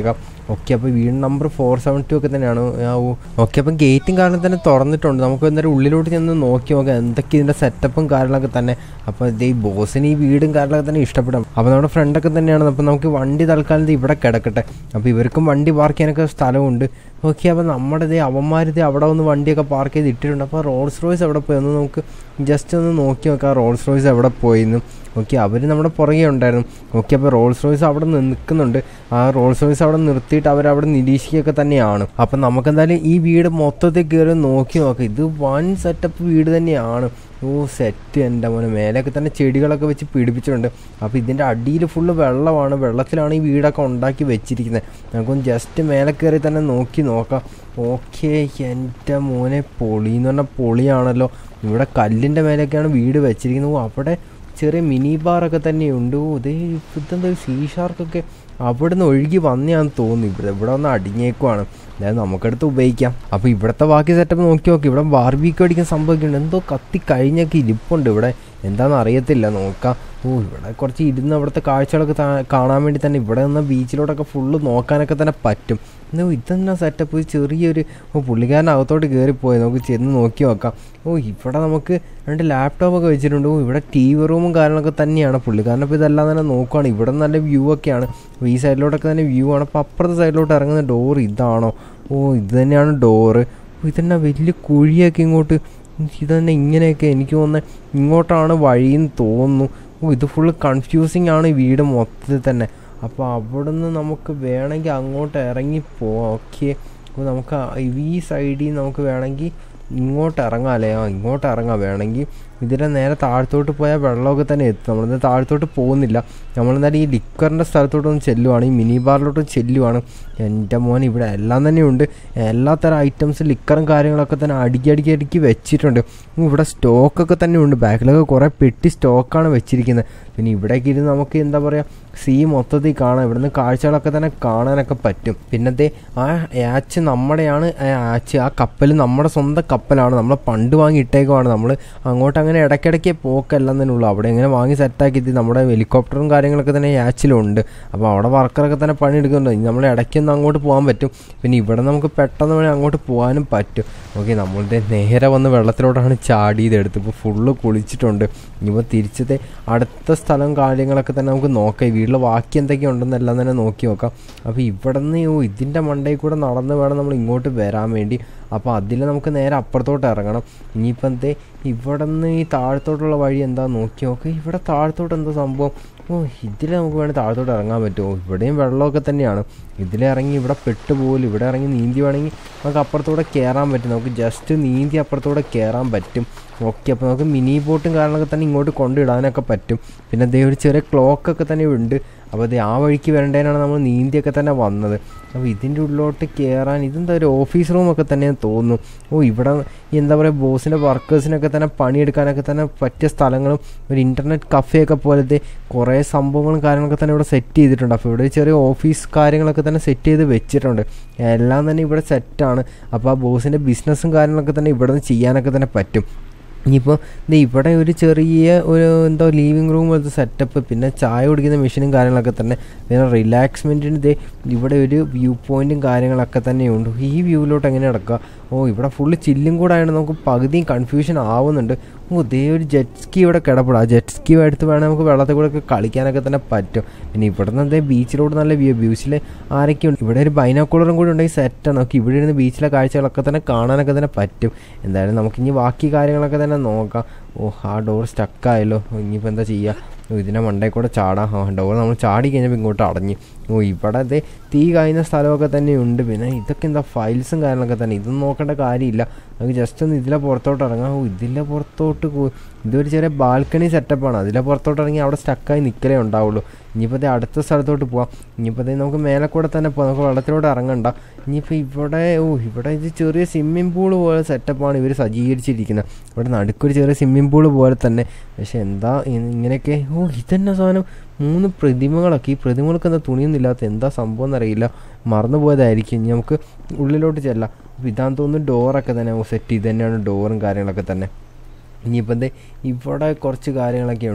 ഓക്കെ അപ്പോൾ വീട് നമ്പർ ഫോർ സെവൻ ടു ഒക്കെ തന്നെയാണ് ആ ഓ ഓക്കെ അപ്പം ഗേറ്റും കാരണം തന്നെ തുറന്നിട്ടുണ്ട് നമുക്ക് എന്തായാലും ഉള്ളിലോട്ട് ചെന്ന് നോക്കി നോക്കാം എന്തൊക്കെ ഇതിൻ്റെ സെറ്റപ്പും കാര്യങ്ങളൊക്കെ തന്നെ അപ്പോൾ ഇത് ഈ ബോസിന് ഈ വീടും കാര്യങ്ങളൊക്കെ തന്നെ ഇഷ്ടപ്പെടും അപ്പോൾ നമ്മുടെ ഫ്രണ്ടൊക്കെ തന്നെയാണ് അപ്പോൾ നമുക്ക് വണ്ടി തൽക്കാലം ദേ ഇവിടെ കിടക്കട്ടെ അപ്പോൾ ഇവർക്കും വണ്ടി പാർക്ക് ചെയ്യാനൊക്കെ സ്ഥലമുണ്ട് ഓക്കെ അപ്പോൾ നമ്മുടെ ഇതേ അവന്മാരിത് അവിടെ ഒന്ന് വണ്ടിയൊക്കെ പാർക്ക് ചെയ്ത് ഇട്ടിട്ടുണ്ട് അപ്പോൾ റോൾസ് റോയ്സ് എവിടെ പോയി ഒന്ന് നമുക്ക് ജസ്റ്റ് ഒന്ന് നോക്കി നോക്കാം റോൾസ് റോയ്സ് എവിടെ പോയിന്ന് ഓക്കെ അവർ നമ്മുടെ പുറകെ ഉണ്ടായിരുന്നു ഓക്കെ അപ്പോൾ റോൾസ് റോയ്സ് അവിടെ നിൽക്കുന്നുണ്ട് ആ റോൾസ് റോയ്സ് അവിടെ നിർത്തിയിട്ട് അവരവിടെ നിരീക്ഷിക്കുകയൊക്കെ തന്നെയാണ് അപ്പം നമുക്കെന്തായാലും ഈ വീട് മൊത്തത്തിൽ കയറി നോക്കി നോക്കാം ഇത് വൺ സെറ്റപ്പ് വീട് തന്നെയാണ് ഓ സെറ്റ് എൻ്റെ മോനെ മേലെയൊക്കെ തന്നെ ചെടികളൊക്കെ വെച്ച് പിടിപ്പിച്ചിട്ടുണ്ട് അപ്പോൾ ഇതിൻ്റെ അടിയിൽ ഫുള്ള് വെള്ളമാണ് വെള്ളത്തിലാണ് ഈ വീടൊക്കെ ഉണ്ടാക്കി വെച്ചിരിക്കുന്നത് നമുക്കൊന്ന് ജസ്റ്റ് മേലെ കയറി തന്നെ നോക്കി നോക്കാം ഓക്കെ എൻ്റെ മോനെ പൊളി എന്ന് പറഞ്ഞാൽ പൊളിയാണല്ലോ ഇവിടെ കല്ലിൻ്റെ മേലെയൊക്കെയാണ് വീട് വെച്ചിരിക്കുന്നത് ഓ അവിടെ ചെറിയ മിനി ബാറൊക്കെ തന്നെയുണ്ട് ഓ ഇതേ ഇതെന്താ സീ ഷാർക്കൊക്കെ അവിടെ നിന്ന് ഒഴുകി വന്നെയാന്ന് തോന്നുന്നു ഇവിടെ ഇവിടെ വന്ന് അടിഞ്ഞേക്കുവാണ് അതായത് നമുക്കെടുത്ത് ഉപയോഗിക്കാം അപ്പോൾ ഇവിടുത്തെ ബാക്കി സെറ്റപ്പ് നോക്കി നോക്കി ഇവിടെ ബാർബിക്ക് അടിക്കുന്ന സംഭവിക്കുന്നുണ്ട് എന്തോ കത്തി കഴിഞ്ഞൊക്കെ ഇരിപ്പുണ്ട് ഇവിടെ എന്താണെന്ന് അറിയത്തില്ല നോക്കാം ഓ ഇവിടെ കുറച്ച് ഇരുന്ന് അവിടുത്തെ കാഴ്ചകളൊക്കെ താ- കാണാൻ വേണ്ടി തന്നെ ഇവിടെ നിന്ന് ബീച്ചിലോട്ടൊക്കെ ഫുള്ള് നോക്കാനൊക്കെ തന്നെ പറ്റും എന്നാ ഇതെന്നാ സെറ്റപ്പ് ചെറിയൊരു ഓ പുള്ളിക്കാരൻ അകത്തോട്ട് കയറിപ്പോയി നമുക്ക് ചെന്ന് നോക്കി നോക്കാം ഓ ഇവിടെ നമുക്ക് രണ്ട് ലാപ്ടോപ്പൊക്കെ വെച്ചിട്ടുണ്ട് ഓ ഇവിടെ ടി വി റൂമും കാര്യങ്ങളൊക്കെ തന്നെയാണ് പുള്ളിക്കാരൻ ഇപ്പോൾ ഇതെല്ലാം തന്നെ നോക്കുവാണ് ഇവിടെ നല്ല വ്യൂ ഒക്കെയാണ് അപ്പോൾ ഈ സൈഡിലോട്ടൊക്കെ തന്നെ വ്യൂ ആണ് അപ്പോൾ അപ്പുറത്തെ സൈഡിലോട്ട് ഇറങ്ങുന്ന ഡോർ ഇതാണോ ഓ ഇത് തന്നെയാണ് ഡോറ് ഓ ഇതെന്നാ വലിയ കുഴിയൊക്കെ ഇങ്ങോട്ട് ഇതന്നെ ഇങ്ങനെയൊക്കെ എനിക്ക് തോന്നുന്നത് ഇങ്ങോട്ടാണ് വഴിയെന്ന് തോന്നുന്നു ഓ ഇത് ഫുള്ള് കൺഫ്യൂസിങ് ആണ് ഈ വീട് മൊത്തത്തിൽ തന്നെ അപ്പോൾ അവിടുന്ന് നമുക്ക് വേണമെങ്കിൽ അങ്ങോട്ട് ഇറങ്ങി പോവാം ഓക്കെ അപ്പോൾ നമുക്ക് ആ- ഈ സൈഡിൽ നമുക്ക് വേണമെങ്കിൽ ഇങ്ങോട്ട് ഇറങ്ങാം അല്ലേ ആ ഇങ്ങോട്ട് ഇറങ്ങാം വേണമെങ്കിൽ ഇതിൻ്റെ നേരെ താഴത്തോട്ട് പോയാൽ വെള്ളമൊക്കെ തന്നെ എത്തും നമ്മളിത് താഴത്തോട്ട് പോകുന്നില്ല നമ്മളെന്തായാലും ഈ ലിക്വറിൻ്റെ സ്ഥലത്തോട്ടൊന്ന് ചെല്ലുവാണ് ഈ മിനി ബാറിലോട്ട് ചെല്ലുവാണ് എൻ്റെ മോൻ ഇവിടെ എല്ലാം തന്നെ ഉണ്ട് എല്ലാ തരം ഐറ്റംസ് ലിക്കറും കാര്യങ്ങളൊക്കെ തന്നെ അടുക്കി അടുക്കി അടുക്കി വെച്ചിട്ടുണ്ട് ഉം, ഇവിടെ സ്റ്റോക്കൊക്കെ തന്നെ ഉണ്ട് ബാക്കിലൊക്കെ കുറേ പെട്ടി സ്റ്റോക്കാണ് വെച്ചിരിക്കുന്നത് പിന്നെ ഇവിടേക്ക് ഇരുന്ന് നമുക്ക് എന്താ പറയുക സീ മൊത്തത്തിൽ കാണാം ഇവിടുന്ന് കാഴ്ചകളൊക്കെ തന്നെ കാണാനൊക്കെ പറ്റും പിന്നത്തെ ആ ആച്ച് നമ്മുടെയാണ് ആ ആച്ച് ആ കപ്പൽ നമ്മുടെ സ്വന്തം കപ്പലാണ് നമ്മൾ പണ്ട് വാങ്ങി ഇട്ടേക്കുവാണ് നമ്മൾ അങ്ങോട്ട് അങ്ങനെ ഇടയ്ക്കിടയ്ക്ക് പോക്കെല്ലാം തന്നെ ഉള്ളൂ അവിടെ ഇങ്ങനെ വാങ്ങി സെറ്റാക്കി നമ്മുടെ ഹെലികോപ്റ്ററും കാര്യങ്ങളൊക്കെ തന്നെ ആച്ചിലുണ്ട് അപ്പോൾ അവിടെ വർക്കറൊക്കെ തന്നെ പണിയെടുക്കുന്നുണ്ട് ഇനി നമ്മൾ ഇടയ്ക്കൊന്ന് അങ്ങോട്ട് പോകാൻ പറ്റും പിന്നെ ഇവിടെ നമുക്ക് പെട്ടെന്ന് വേണേൽ അങ്ങോട്ട് പോകാനും പറ്റും ഓക്കെ നമ്മളുടെ നേരെ വന്ന് വെള്ളത്തിലോട്ടാണ് ചാടിയത് എടുത്ത് ഇപ്പോൾ ഫുള്ള് കുളിച്ചിട്ടുണ്ട് ഇനിയിപ്പോൾ തിരിച്ചത്തെ അടുത്ത സ്ഥലം കാര്യങ്ങളൊക്കെ തന്നെ നമുക്ക് നോക്കാം ഈ വീട്ടിൽ ബാക്കി എന്തൊക്കെ ഉണ്ടെന്നെല്ലാം തന്നെ നോക്കി നോക്കാം അപ്പോൾ ഇവിടെ നിന്ന് ഓ ഇതിൻ്റെ മണ്ടയിൽ കൂടെ നടന്ന് വേണം നമ്മൾ ഇങ്ങോട്ട് വരാൻ വേണ്ടി അപ്പോൾ അതിൽ നമുക്ക് നേരെ അപ്പുറത്തോട്ട് ഇറങ്ങണം ഇനിയിപ്പോൾ എന്തേ ഇവിടെ നിന്ന് ഈ താഴത്തോട്ടുള്ള വഴി എന്താ നോക്കി നോക്കാം ഇവിടെ താഴത്തോട്ട് എന്താ സംഭവം ഓ ഇതിൽ നമുക്ക് വേണമെങ്കിൽ താഴത്തോട്ട് ഇറങ്ങാൻ പറ്റുമോ ഇവിടെയും വെള്ളമൊക്കെ തന്നെയാണ് ഇതിലിറങ്ങി ഇവിടെ പെട്ടുപോലും ഇവിടെ ഇറങ്ങി നീന്തി വേണമെങ്കിൽ നമുക്ക് അപ്പുറത്തൂടെ കയറാൻ പറ്റും നമുക്ക് ജസ്റ്റ് നീന്തി അപ്പുറത്തൂടെ കയറാൻ പറ്റും ഓക്കെ അപ്പോൾ നമുക്ക് മിനി ബോട്ടും കാര്യങ്ങളൊക്കെ തന്നെ ഇങ്ങോട്ട് കൊണ്ടിടാനൊക്കെ പറ്റും പിന്നെ അതേ ഒരു ചെറിയ ക്ലോക്കൊക്കെ തന്നെ ഉണ്ട് അപ്പോൾ അത് ആ വഴിക്ക് വരേണ്ടതിനാണ് നമ്മൾ നീന്തിയൊക്കെ തന്നെ വന്നത് അപ്പോൾ ഇതിൻ്റെ ഉള്ളിലോട്ട് കയറാൻ ഇതെന്താ ഒരു ഓഫീസ് റൂമൊക്കെ തന്നെ തോന്നുന്നു ഓ ഇവിടെ ഈ എന്താ പറയുക ബോസിൻ്റെ വർക്കേഴ്സിനൊക്കെ തന്നെ പണിയെടുക്കാനൊക്കെ തന്നെ പറ്റിയ സ്ഥലങ്ങളും ഒരു ഇൻ്റർനെറ്റ് കഫേയൊക്കെ പോലത്തെ കുറേ സംഭവങ്ങളും കാര്യങ്ങളൊക്കെ തന്നെ ഇവിടെ സെറ്റ് ചെയ്തിട്ടുണ്ട് അപ്പോൾ ഇവിടെ ഒരു ചെറിയ ഓഫീസ് കാര്യങ്ങളൊക്കെ തന്നെ സെറ്റ് ചെയ്ത് വെച്ചിട്ടുണ്ട് എല്ലാം തന്നെ ഇവിടെ സെറ്റാണ് അപ്പോൾ ആ ബോസിൻ്റെ ബിസിനസ്സും കാര്യങ്ങളൊക്കെ തന്നെ ഇവിടെ നിന്ന് ചെയ്യാനൊക്കെ തന്നെ പറ്റും ഇനിയിപ്പോൾ ദേ ഇവിടെ ഒരു ചെറിയ ഒരു എന്തോ ലീവിങ് റൂം പോലത്തെ സെറ്റപ്പ് പിന്നെ ചായ കുടിക്കുന്ന മെഷീനും കാര്യങ്ങളൊക്കെ തന്നെ പിന്നെ റിലാക്സ്മെൻറ്റിന് ദേ ഇവിടെ ഒരു വ്യൂ പോയിൻറ്റും കാര്യങ്ങളൊക്കെ തന്നെയുണ്ട് ഈ വ്യൂവിലോട്ട് എങ്ങനെ നടക്കുക ഓ ഇവിടെ ഫുള്ള് ചില്ലും കൂടെ ആയതുകൊണ്ട് നമുക്ക് പകുതിയും കൺഫ്യൂഷൻ ആവുന്നുണ്ട് ഓ ദേ ഒരു ജെറ്റ് സ്കി ഇവിടെ കിടപ്പെടാം ജെറ്റ് സ്കി എടുത്ത് വേണമെങ്കിൽ നമുക്ക് വെള്ളത്തിൽ കൂടെ ഒക്കെ കളിക്കാനൊക്കെ തന്നെ പറ്റും പിന്നെ ഇവിടെ നിന്ന് എന്തേ ബീച്ചിലോട്ട് നല്ല വ്യൂ ബീച്ചിൽ ആരൊക്കെയുണ്ട് ഇവിടെ ഒരു ബൈനോക്കുളറും കൂടി ഉണ്ടെങ്കിൽ സെറ്റാണ് നമുക്ക് ഇവിടെ ഇരുന്ന് ബീച്ചിലെ കാഴ്ചകളൊക്കെ തന്നെ കാണാനൊക്കെ തന്നെ പറ്റും എന്തായാലും നമുക്കിനി ബാക്കി കാര്യങ്ങളൊക്കെ തന്നെ നോക്കാം ഓ ആ ഡോർ സ്റ്റക്കായല്ലോ ഇനിയിപ്പോൾ എന്താ ചെയ്യുക ഓ ഇതിൻ്റെ മണ്ടയിൽ കൂടെ ചാടാം ആ ഡോർ നമ്മൾ ചാടി കഴിഞ്ഞപ്പോൾ ഇങ്ങോട്ട് അടഞ്ഞു ഓ ഇവിടെ ദേ തീ കായുന്ന സ്ഥലമൊക്കെ തന്നെ ഉണ്ട് പിന്നെ ഇതൊക്കെ എന്താ ഫയൽസും കാര്യങ്ങളൊക്കെ തന്നെ ഇതൊന്നും നോക്കേണ്ട കാര്യമില്ല നമുക്ക് ജസ്റ്റ് ഒന്ന് ഇതിലെ പുറത്തോട്ട് ഇറങ്ങാം ഓ ഇതിലെ പുറത്തോട്ട് പോ- ഇതൊരു ചെറിയ ബാൽക്കണി സെറ്റപ്പാണ് അതിലെ പുറത്തോട്ട് ഇറങ്ങി അവിടെ സ്റ്റക്കായി നിൽക്കലേ ഉണ്ടാവുള്ളൂ ഇനിയിപ്പോൾ ദേ അടുത്ത സ്ഥലത്തോട്ട് പോവാം ഇനിയിപ്പോൾ ദേ നമുക്ക് മേലെ കൂടെ തന്നെ പോകാം നമുക്ക് വെള്ളത്തിലോട്ട് ഇറങ്ങണ്ട ഇനിയിപ്പോൾ ഇവിടെ ഓ ഇവിടെ ഇത് ചെറിയ സ്വിമ്മിംഗ് പൂൾ പോലെ സെറ്റപ്പാണ് ഇവർ സജ്ജീകരിച്ചിരിക്കുന്നത് ഇവിടെ നടുക്കൊരു ചെറിയ സ്വിമ്മിംഗ് പൂൾ പോലെ തന്നെ പക്ഷെ എന്താ ഇ- ഇങ്ങനെയൊക്കെ ഓ ഇതെന്നെ സാധനം മൂന്ന് പ്രതിമകളൊക്കെ ഈ പ്രതിമകൾക്ക് എന്താ തുണിയൊന്നും ഇല്ലാത്ത എന്താ സംഭവം എന്നറിയില്ല മറന്നു പോയതായിരിക്കും ഇനി നമുക്ക് ഉള്ളിലോട്ട് ചെല്ലാം അപ്പോൾ ഇതാന്ന് തോന്നുന്നു ഡോറൊക്കെ തന്നെ സെറ്റ് ചെയ്ത് തന്നെയാണ് ഡോറും കാര്യങ്ങളൊക്കെ തന്നെ ഇനിയിപ്പോൾ എന്തേ ഇവിടെ കുറച്ച് കാര്യങ്ങളൊക്കെ ഉണ്ട്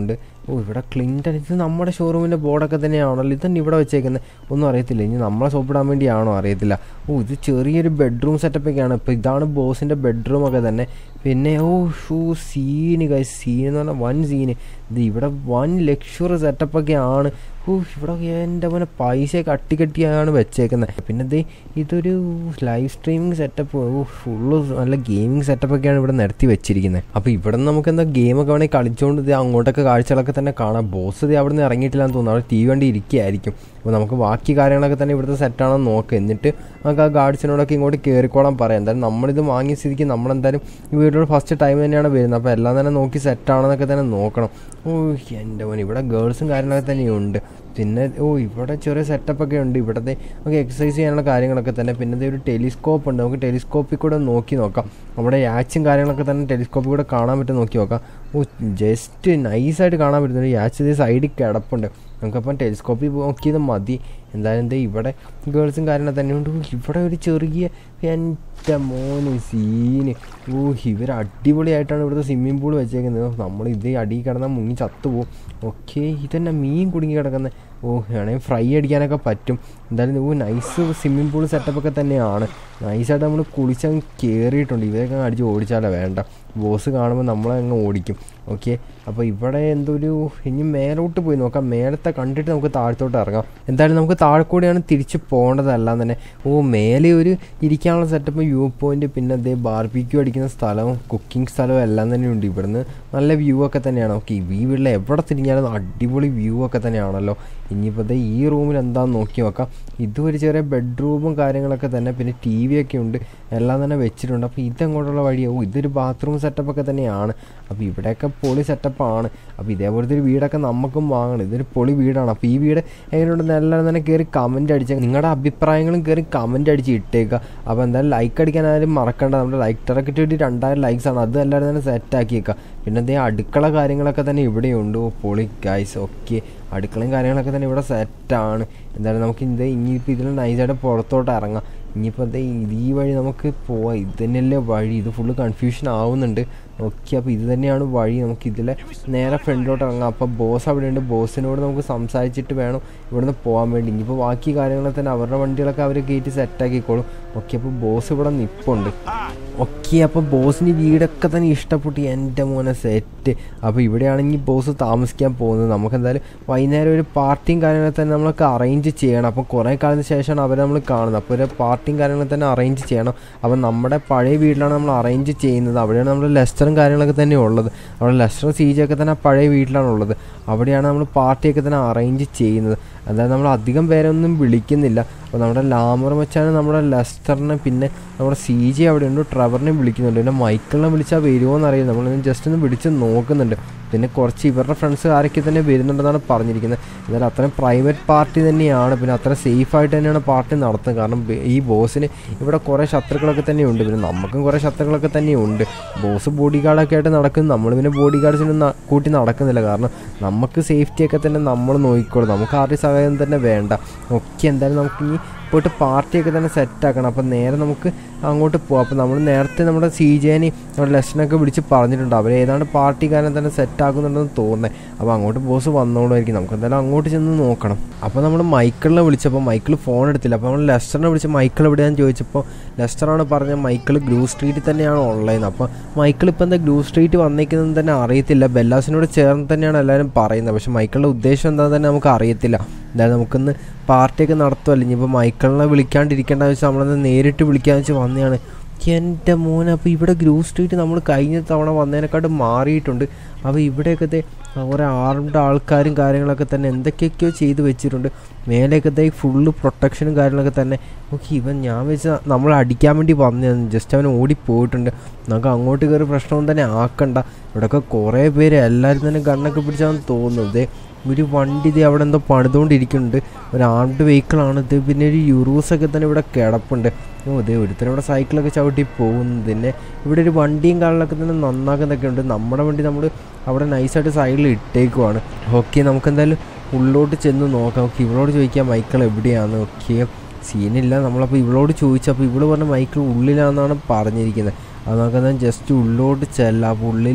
ഓ ഇവിടെ ക്ലിൻറ്റൺ ഇത് നമ്മുടെ ഷോറൂമിൻ്റെ ബോർഡൊക്കെ തന്നെയാണല്ലോ ഇതന്നെ ഇവിടെ വെച്ചേക്കുന്നത് ഒന്നും അറിയത്തില്ല ഇനി നമ്മളെ സോപ്പിടാൻ വേണ്ടിയാണോ അറിയത്തില്ല ഓ ഇത് ചെറിയൊരു ബെഡ്റൂം സെറ്റപ്പൊക്കെയാണ് ഇപ്പോൾ ഇതാണ് ബോസിൻ്റെ ബെഡ്റൂമൊക്കെ തന്നെ പിന്നെ ഓ ഷൂ സീന് കൈ സീൻ എന്ന് പറഞ്ഞാൽ വൻ സീന് ഇത് ഇവിടെ വൻ ലക്ഷറി സെറ്റപ്പൊക്കെ ആണ് ഓ ഇവിടെ എൻ്റെ പോലെ പൈസയൊക്കെ അട്ടിക്കട്ടിയാണ് വെച്ചേക്കുന്നത് പിന്നെ ഇത് ഇതൊരു ലൈവ് സ്ട്രീമിംഗ് സെറ്റപ്പ് ഓ ഫുള്ള് നല്ല ഗെയിമിംഗ് സെറ്റപ്പൊക്കെയാണ് ഇവിടെ നിരത്തി വെച്ചിരിക്കുന്നത് അപ്പോൾ ഇവിടെ നിന്ന് നമുക്ക് എന്താ ഗെയിമൊക്കെ വേണമെങ്കിൽ കളിച്ചുകൊണ്ട് ഇത് അങ്ങോട്ടൊക്കെ കാഴ്ചകളൊക്കെ തന്നെ കാണാം ബോസ് ഇത് അവിടെ നിന്ന് ഇറങ്ങിയിട്ടില്ലാന്ന് തോന്നുന്നു അവിടെ ടി വി വണ്ടി ഇരിക്കുകയായിരിക്കും അപ്പോൾ നമുക്ക് ബാക്കി കാര്യങ്ങളൊക്കെ തന്നെ ഇവിടുത്തെ സെറ്റാണെന്ന് നോക്കുക എന്നിട്ട് നമുക്ക് ആ ഗാർഡ്സിനോടൊക്കെ ഇങ്ങോട്ട് കയറിക്കോളാൻ പറയാം എന്തായാലും നമ്മളിത് വാങ്ങിയ സ്ഥിതിക്ക് നമ്മളെന്തായാലും ഈ വീട്ടിലോട് ഫസ്റ്റ് ടൈം തന്നെയാണ് വരുന്നത് അപ്പോൾ എല്ലാം തന്നെ നോക്കി സെറ്റാണെന്നൊക്കെ തന്നെ നോക്കണം ഓ എൻ്റെ മോൻ ഇവിടെ ഗേൾസും കാര്യങ്ങളൊക്കെ തന്നെയുണ്ട് പിന്നെ ഓ ഇവിടെ ചെറിയ സെറ്റപ്പൊക്കെ ഉണ്ട് ഇവിടുത്തെ നമുക്ക് എക്സസൈസ് ചെയ്യാനുള്ള കാര്യങ്ങളൊക്കെ തന്നെ പിന്നെ ദേ ഒരു ടെലിസ്കോപ്പ് ഉണ്ട് നമുക്ക് ടെലിസ്കോപ്പിൽ കൂടെ നോക്കി നോക്കാം നമ്മുടെ യാച്ചും കാര്യങ്ങളൊക്കെ തന്നെ ടെലിസ്കോപ്പിൽ കൂടെ കാണാൻ പറ്റും നോക്കി നോക്കാം ഓ ജസ്റ്റ് നൈസായിട്ട് കാണാൻ പറ്റുന്നുണ്ട് യാച്ച് ഇത് സൈഡിൽ കിടപ്പുണ്ട് നമുക്കപ്പം ടെലിസ്കോപ്പിൽ നോക്കിയത് മതി എന്തായാലും ദേ ഇവിടെ ഗേൾസും കാര്യങ്ങളൊക്കെ തന്നെയുണ്ട് ഓ, ഇവിടെ ഒരു ചെറിയ എൻ്റെ മോന് സീന് ഓ ഇവർ അടിപൊളിയായിട്ടാണ് ഇവിടുത്തെ സ്വിമ്മിംഗ് പൂൾ വെച്ചേക്കുന്നത് നമ്മൾ ഇത് അടിയിൽ കിടന്നാൽ മുങ്ങി ചത്തുപോകും ഓക്കെ ഇതന്നെ മീൻ കുടുങ്ങി കിടക്കുന്നത് ഓ വേണമെങ്കിൽ ഫ്രൈ അടിക്കാനൊക്കെ പറ്റും എന്തായാലും ഓ നൈസ് സ്വിമ്മിംഗ് പൂൾ സെറ്റപ്പൊക്കെ തന്നെയാണ് നൈസായിട്ട് നമ്മൾ കുളിച്ചങ്ങ് കയറിയിട്ടുണ്ട് ഇവരൊക്കെ അങ്ങ് അടിച്ച് ഓടിച്ചാലോ വേണ്ട ബോസ് കാണുമ്പോൾ നമ്മളെ അങ്ങ് ഓടിക്കും ഓക്കെ അപ്പോൾ ഇവിടെ എന്തോ ഒരു ഇനി മേലോട്ട് പോയി നോക്കാം മേലത്തെ കണ്ടിട്ട് നമുക്ക് താഴത്തോട്ട് ഇറങ്ങാം എന്തായാലും നമുക്ക് താഴെ കൂടിയാണ് തിരിച്ച് പോകേണ്ടതല്ല തന്നെ ഓ മേലെ ഒരു ഇരിക്കാനുള്ള സെറ്റപ്പ് വ്യൂ പോയിന്റ് പിന്നെ അതേ ബാർബിക്യൂ അടിക്കുന്ന സ്ഥലവും കുക്കിംഗ് സ്ഥലവും എല്ലാം തന്നെ ഉണ്ട് ഇവിടുന്ന് നല്ല വ്യൂ ഒക്കെ തന്നെയാണ് ഓക്കെ ഈ വീട്ടിൽ എവിടെ തിരിഞ്ഞാലും അടിപൊളി വ്യൂ ഒക്കെ തന്നെയാണല്ലോ ഇനിയിപ്പോൾ ദേ ഈ റൂമിൽ എന്താണെന്ന് നോക്കി നോക്കാം ഇതും ഒരു ചെറിയ ബെഡ്റൂമും കാര്യങ്ങളൊക്കെ തന്നെ പിന്നെ ടി വി ഒക്കെ ഉണ്ട് എല്ലാം തന്നെ വെച്ചിട്ടുണ്ട് അപ്പോൾ ഇതെങ്ങോട്ടുള്ള വഴിയാവും ഇതൊരു ബാത്റൂം സെറ്റപ്പൊക്കെ തന്നെയാണ് അപ്പോൾ ഇവിടെയൊക്കെ പൊളി സെറ്റപ്പാണ് അപ്പോൾ ഇതേപോലത്തെ ഒരു വീടൊക്കെ നമുക്കും വാങ്ങണം ഇതൊരു പൊളി വീടാണ് അപ്പോൾ ഈ വീട് എങ്ങനെയുണ്ടെന്ന് എല്ലാവരും തന്നെ കയറി കമൻറ്റ് അടിച്ച നിങ്ങളുടെ അഭിപ്രായങ്ങളും കയറി കമൻറ്റ് അടിച്ച് ഇട്ടേക്കുക അപ്പോൾ എന്തായാലും ലൈക്ക് അടിക്കാൻ ആരും മറക്കണ്ട നമ്മുടെ ലൈക്ക് ടാർഗറ്റ് വേണ്ടി രണ്ടായിരം ലൈക്സ് ആണ് അത് എല്ലാവരും തന്നെ സെറ്റ് ആക്കിയേക്കുക പിന്നെ അതേ അടുക്കള കാര്യങ്ങളൊക്കെ തന്നെ ഇവിടെയുണ്ട് ഓ പൊളി ഗൈസ് ഓക്കെ അടുക്കളയും കാര്യങ്ങളൊക്കെ തന്നെ ഇവിടെ സെറ്റാണ് എന്തായാലും നമുക്ക് ഇത് ഇനിയിപ്പോൾ ഇതിൽ നൈസായിട്ട് പുറത്തോട്ട് ഇറങ്ങാം ഇനിയിപ്പോൾ അതേ ഇത് ഈ വഴി നമുക്ക് പോവാം ഇത് തന്നെയല്ലേ വഴി ഇത് ഫുള്ള് കൺഫ്യൂഷൻ ആവുന്നുണ്ട് ഓക്കെ അപ്പോൾ ഇത് തന്നെയാണ് വഴി നമുക്ക് ഇതിലെ നേരെ ഫ്രണ്ടിലോട്ട് ഇറങ്ങാം അപ്പോൾ ബോസ് അവിടെ ഉണ്ട് ബോസിനോട് നമുക്ക് സംസാരിച്ചിട്ട് വേണം ഇവിടുന്ന് പോകാൻ വേണ്ടി ഇനിയിപ്പോൾ ബാക്കി കാര്യങ്ങളൊക്കെ തന്നെ അവരുടെ വണ്ടികളൊക്കെ അവർ കയറ്റി സെറ്റാക്കിക്കോളും ഓക്കെ അപ്പോൾ ബോസ് ഇവിടെ നിൽപ്പുണ്ട് ഓക്കെ അപ്പോൾ ബോസിന് വീടൊക്കെ തന്നെ ഇഷ്ടപ്പെട്ടു എൻ്റെ മോനെ സെറ്റ് അപ്പോൾ ഇവിടെയാണെങ്കിൽ ബോസ് താമസിക്കാൻ പോകുന്നത് നമുക്ക് എന്തായാലും വൈകുന്നേരം ഒരു പാർട്ടിയും കാര്യങ്ങളൊക്കെ തന്നെ നമ്മളൊക്കെ അറേഞ്ച് ചെയ്യണം അപ്പോൾ കുറേ കാലത്തിന് ശേഷമാണ് അവരെ നമ്മൾ കാണുന്നത് അപ്പോൾ ഒരു പാർട്ടിയും കാര്യങ്ങളൊക്കെ തന്നെ അറേഞ്ച് ചെയ്യണം അപ്പോൾ നമ്മുടെ പഴയ വീട്ടിലാണ് നമ്മൾ അറേഞ്ച് ചെയ്യുന്നത് അവിടെയാണ് നമ്മൾ ലെസ്റ്ററും കാര്യങ്ങളൊക്കെ തന്നെ ഉള്ളത് അവിടെ ലെസ്റ്ററും സീജൊക്കെ തന്നെ ആ പഴയ വീട്ടിലാണ് ഉള്ളത് അവിടെയാണ് നമ്മൾ പാർട്ടിയൊക്കെ തന്നെ അറേഞ്ച് ചെയ്യുന്നത് അതായത് നമ്മൾ അധികം പേരൊന്നും വിളിക്കുന്നില്ല അപ്പോൾ നമ്മുടെ ലാമർ വെച്ചാണ് നമ്മുടെ ലെസ്റ്ററിനെ പിന്നെ നമ്മുടെ സി ജി അവിടെ ഉണ്ട് ട്രവറിനെ വിളിക്കുന്നുണ്ട് പിന്നെ മൈക്കിളിനെ വിളിച്ചാൽ വരുമോ എന്നറിയില്ല നമ്മൾ ജസ്റ്റ് ഒന്ന് വിളിച്ച് നോക്കുന്നുണ്ട് പിന്നെ കുറച്ച് ഇവരുടെ ഫ്രണ്ട്സ് ആരൊക്കെ തന്നെ വരുന്നുണ്ടെന്നാണ് പറഞ്ഞിരിക്കുന്നത് എന്നാലും അത്രയും പ്രൈവറ്റ് പാർട്ടി തന്നെയാണ് പിന്നെ അത്ര സേഫ് ആയിട്ട് തന്നെയാണ് പാർട്ടി നടത്തുന്നത് കാരണം ബെ- ഈ ബോസിന് ഇവിടെ കുറേ ശത്രുക്കളൊക്കെ തന്നെയുണ്ട് പിന്നെ നമുക്കും കുറേ ശത്രുക്കളൊക്കെ തന്നെയുണ്ട് ബോസ് ബോഡി ഗാർഡൊക്കെ ആയിട്ട് നടക്കുന്നു നമ്മൾ പിന്നെ ബോഡി ഗാർഡ്സിനൊന്നും കൂട്ടി നടക്കുന്നില്ല കാരണം നമുക്ക് സേഫ്റ്റിയൊക്കെ തന്നെ നമ്മൾ നോക്കിക്കോളും നമുക്ക് ആരുടെയും സഹായം തന്നെ വേണ്ട ഒക്കെ എന്തായാലും നമുക്ക് ഇനി പോയിട്ട് പാർട്ടിയൊക്കെ തന്നെ സെറ്റാക്കണം അപ്പം നേരെ നമുക്ക് അങ്ങോട്ട് പോകാം അപ്പം നമ്മൾ നേരത്തെ നമ്മുടെ സി ജെനെ നമ്മുടെ ലെസ്റ്റിനൊക്കെ വിളിച്ച് പറഞ്ഞിട്ടുണ്ട് അവർ ഏതാണ്ട് പാർട്ടിക്കാരൻ തന്നെ സെറ്റാക്കുന്നുണ്ടെന്ന് തോന്നുന്നത് അപ്പോൾ അങ്ങോട്ട് ബോസ് വന്നോളായിരിക്കും നമുക്ക് എന്തായാലും അങ്ങോട്ട് ചെന്ന് നോക്കണം അപ്പോൾ നമ്മൾ മൈക്കിളിനെ വിളിച്ചപ്പോൾ മൈക്കിൾ ഫോൺ എടുത്തില്ല അപ്പോൾ നമ്മൾ ലെസ്റ്ററിനെ വിളിച്ച് മൈക്കിൾ എവിടെയാണെന്ന് ചോദിച്ചപ്പോൾ ലെസ്റ്ററാണ് പറഞ്ഞത് മൈക്കിൾ ഗ്രൂ സ്ട്രീറ്റിൽ തന്നെയാണ് ഉള്ളത് അപ്പോൾ മൈക്കിൾ ഇപ്പോൾ എന്താ ഗ്രൂ സ്ട്രീറ്റ് വന്നേക്കുന്നതെന്ന് തന്നെ അറിയത്തില്ല ബെല്ലാസിനോട് ചേർന്ന് തന്നെയാണ് എല്ലാവരും പറയുന്നത് പക്ഷേ മൈക്കിളിൻ്റെ ഉദ്ദേശം എന്താണെന്ന് തന്നെ നമുക്ക് അറിയത്തില്ല എന്തായാലും നമുക്കൊന്ന് പാർട്ടിയൊക്കെ നടത്തുമല്ലോ ഇനിയിപ്പോൾ മൈക്കിളിനെ വിളിക്കാണ്ടിരിക്കേണ്ട വെച്ചാൽ നമ്മളൊന്ന് നേരിട്ട് വിളിക്കാന്ന് വെച്ച് വന്നതാണ് എൻ്റെ മോനെ അപ്പോൾ ഇവിടെ ഗ്രൂ സ്ട്രീറ്റ് നമ്മൾ കഴിഞ്ഞ തവണ വന്നതിനെക്കാട്ടും മാറിയിട്ടുണ്ട് അപ്പോൾ ഇവിടെയൊക്കെ ദേ കുറേ ആർംഡ് ആൾക്കാരും കാര്യങ്ങളൊക്കെ തന്നെ എന്തൊക്കെയൊക്കെയോ ചെയ്ത് വെച്ചിട്ടുണ്ട് മേലെയൊക്കെ ദേ ഫുള്ള് പ്രൊട്ടക്ഷനും കാര്യങ്ങളൊക്കെ തന്നെ ഓക്കെ ഇവൻ ഞാൻ വെച്ച നമ്മൾ അടിക്കാൻ വേണ്ടി വന്നതാണ് ജസ്റ്റ് അവൻ ഓടിപ്പോയിട്ടുണ്ട് നമുക്ക് അങ്ങോട്ട് കയറി പ്രശ്നമൊന്നും തന്നെ ആക്കണ്ട ഇവിടെയൊക്കെ കുറേ പേര് എല്ലാവരും തന്നെ ഗണ്ണൊക്കെ പിടിച്ചാന്ന് തോന്നുന്നു ദേ ഒരു വണ്ടി ഇത് അവിടെ എന്തോ പണിതുകൊണ്ടിരിക്കുന്നുണ്ട് ഒരു ആർംഡ് വെഹിക്കിളാണ് ഇത് പിന്നെ ഒരു യുറൂസൊക്കെ തന്നെ ഇവിടെ കിടപ്പുണ്ട് ഓ ഇതേ ഒരുത്തരം ഇവിടെ സൈക്കിളൊക്കെ ചവിട്ടി പോകുന്നു പിന്നെ ഇവിടെ ഒരു വണ്ടിയും കാളിലൊക്കെ തന്നെ നന്നാക്കുന്നൊക്കെ ഉണ്ട് നമ്മുടെ വണ്ടി നമ്മൾ അവിടെ നൈസായിട്ട് സൈഡിൽ ഇട്ടേക്കുവാണ് ഓക്കെ നമുക്ക് എന്തായാലും ഉള്ളോട്ട് ചെന്ന് നോക്കാം ഓക്കെ ഇവളോട് ചോദിക്കാം മൈക്കിൾ എവിടെയാണ് ഓക്കെ സീനില്ല നമ്മളപ്പോൾ ഇവളോട് ചോദിച്ചപ്പോൾ ഇവള് പറഞ്ഞ മൈക്കിൾ ഉള്ളിലാണെന്നാണ് പറഞ്ഞിരിക്കുന്നത് അത് നമുക്ക് എന്നാൽ ജസ്റ്റ് ഉള്ളോട്ട് ചെല്ലാം അപ്പോൾ ഉള്ളിൽ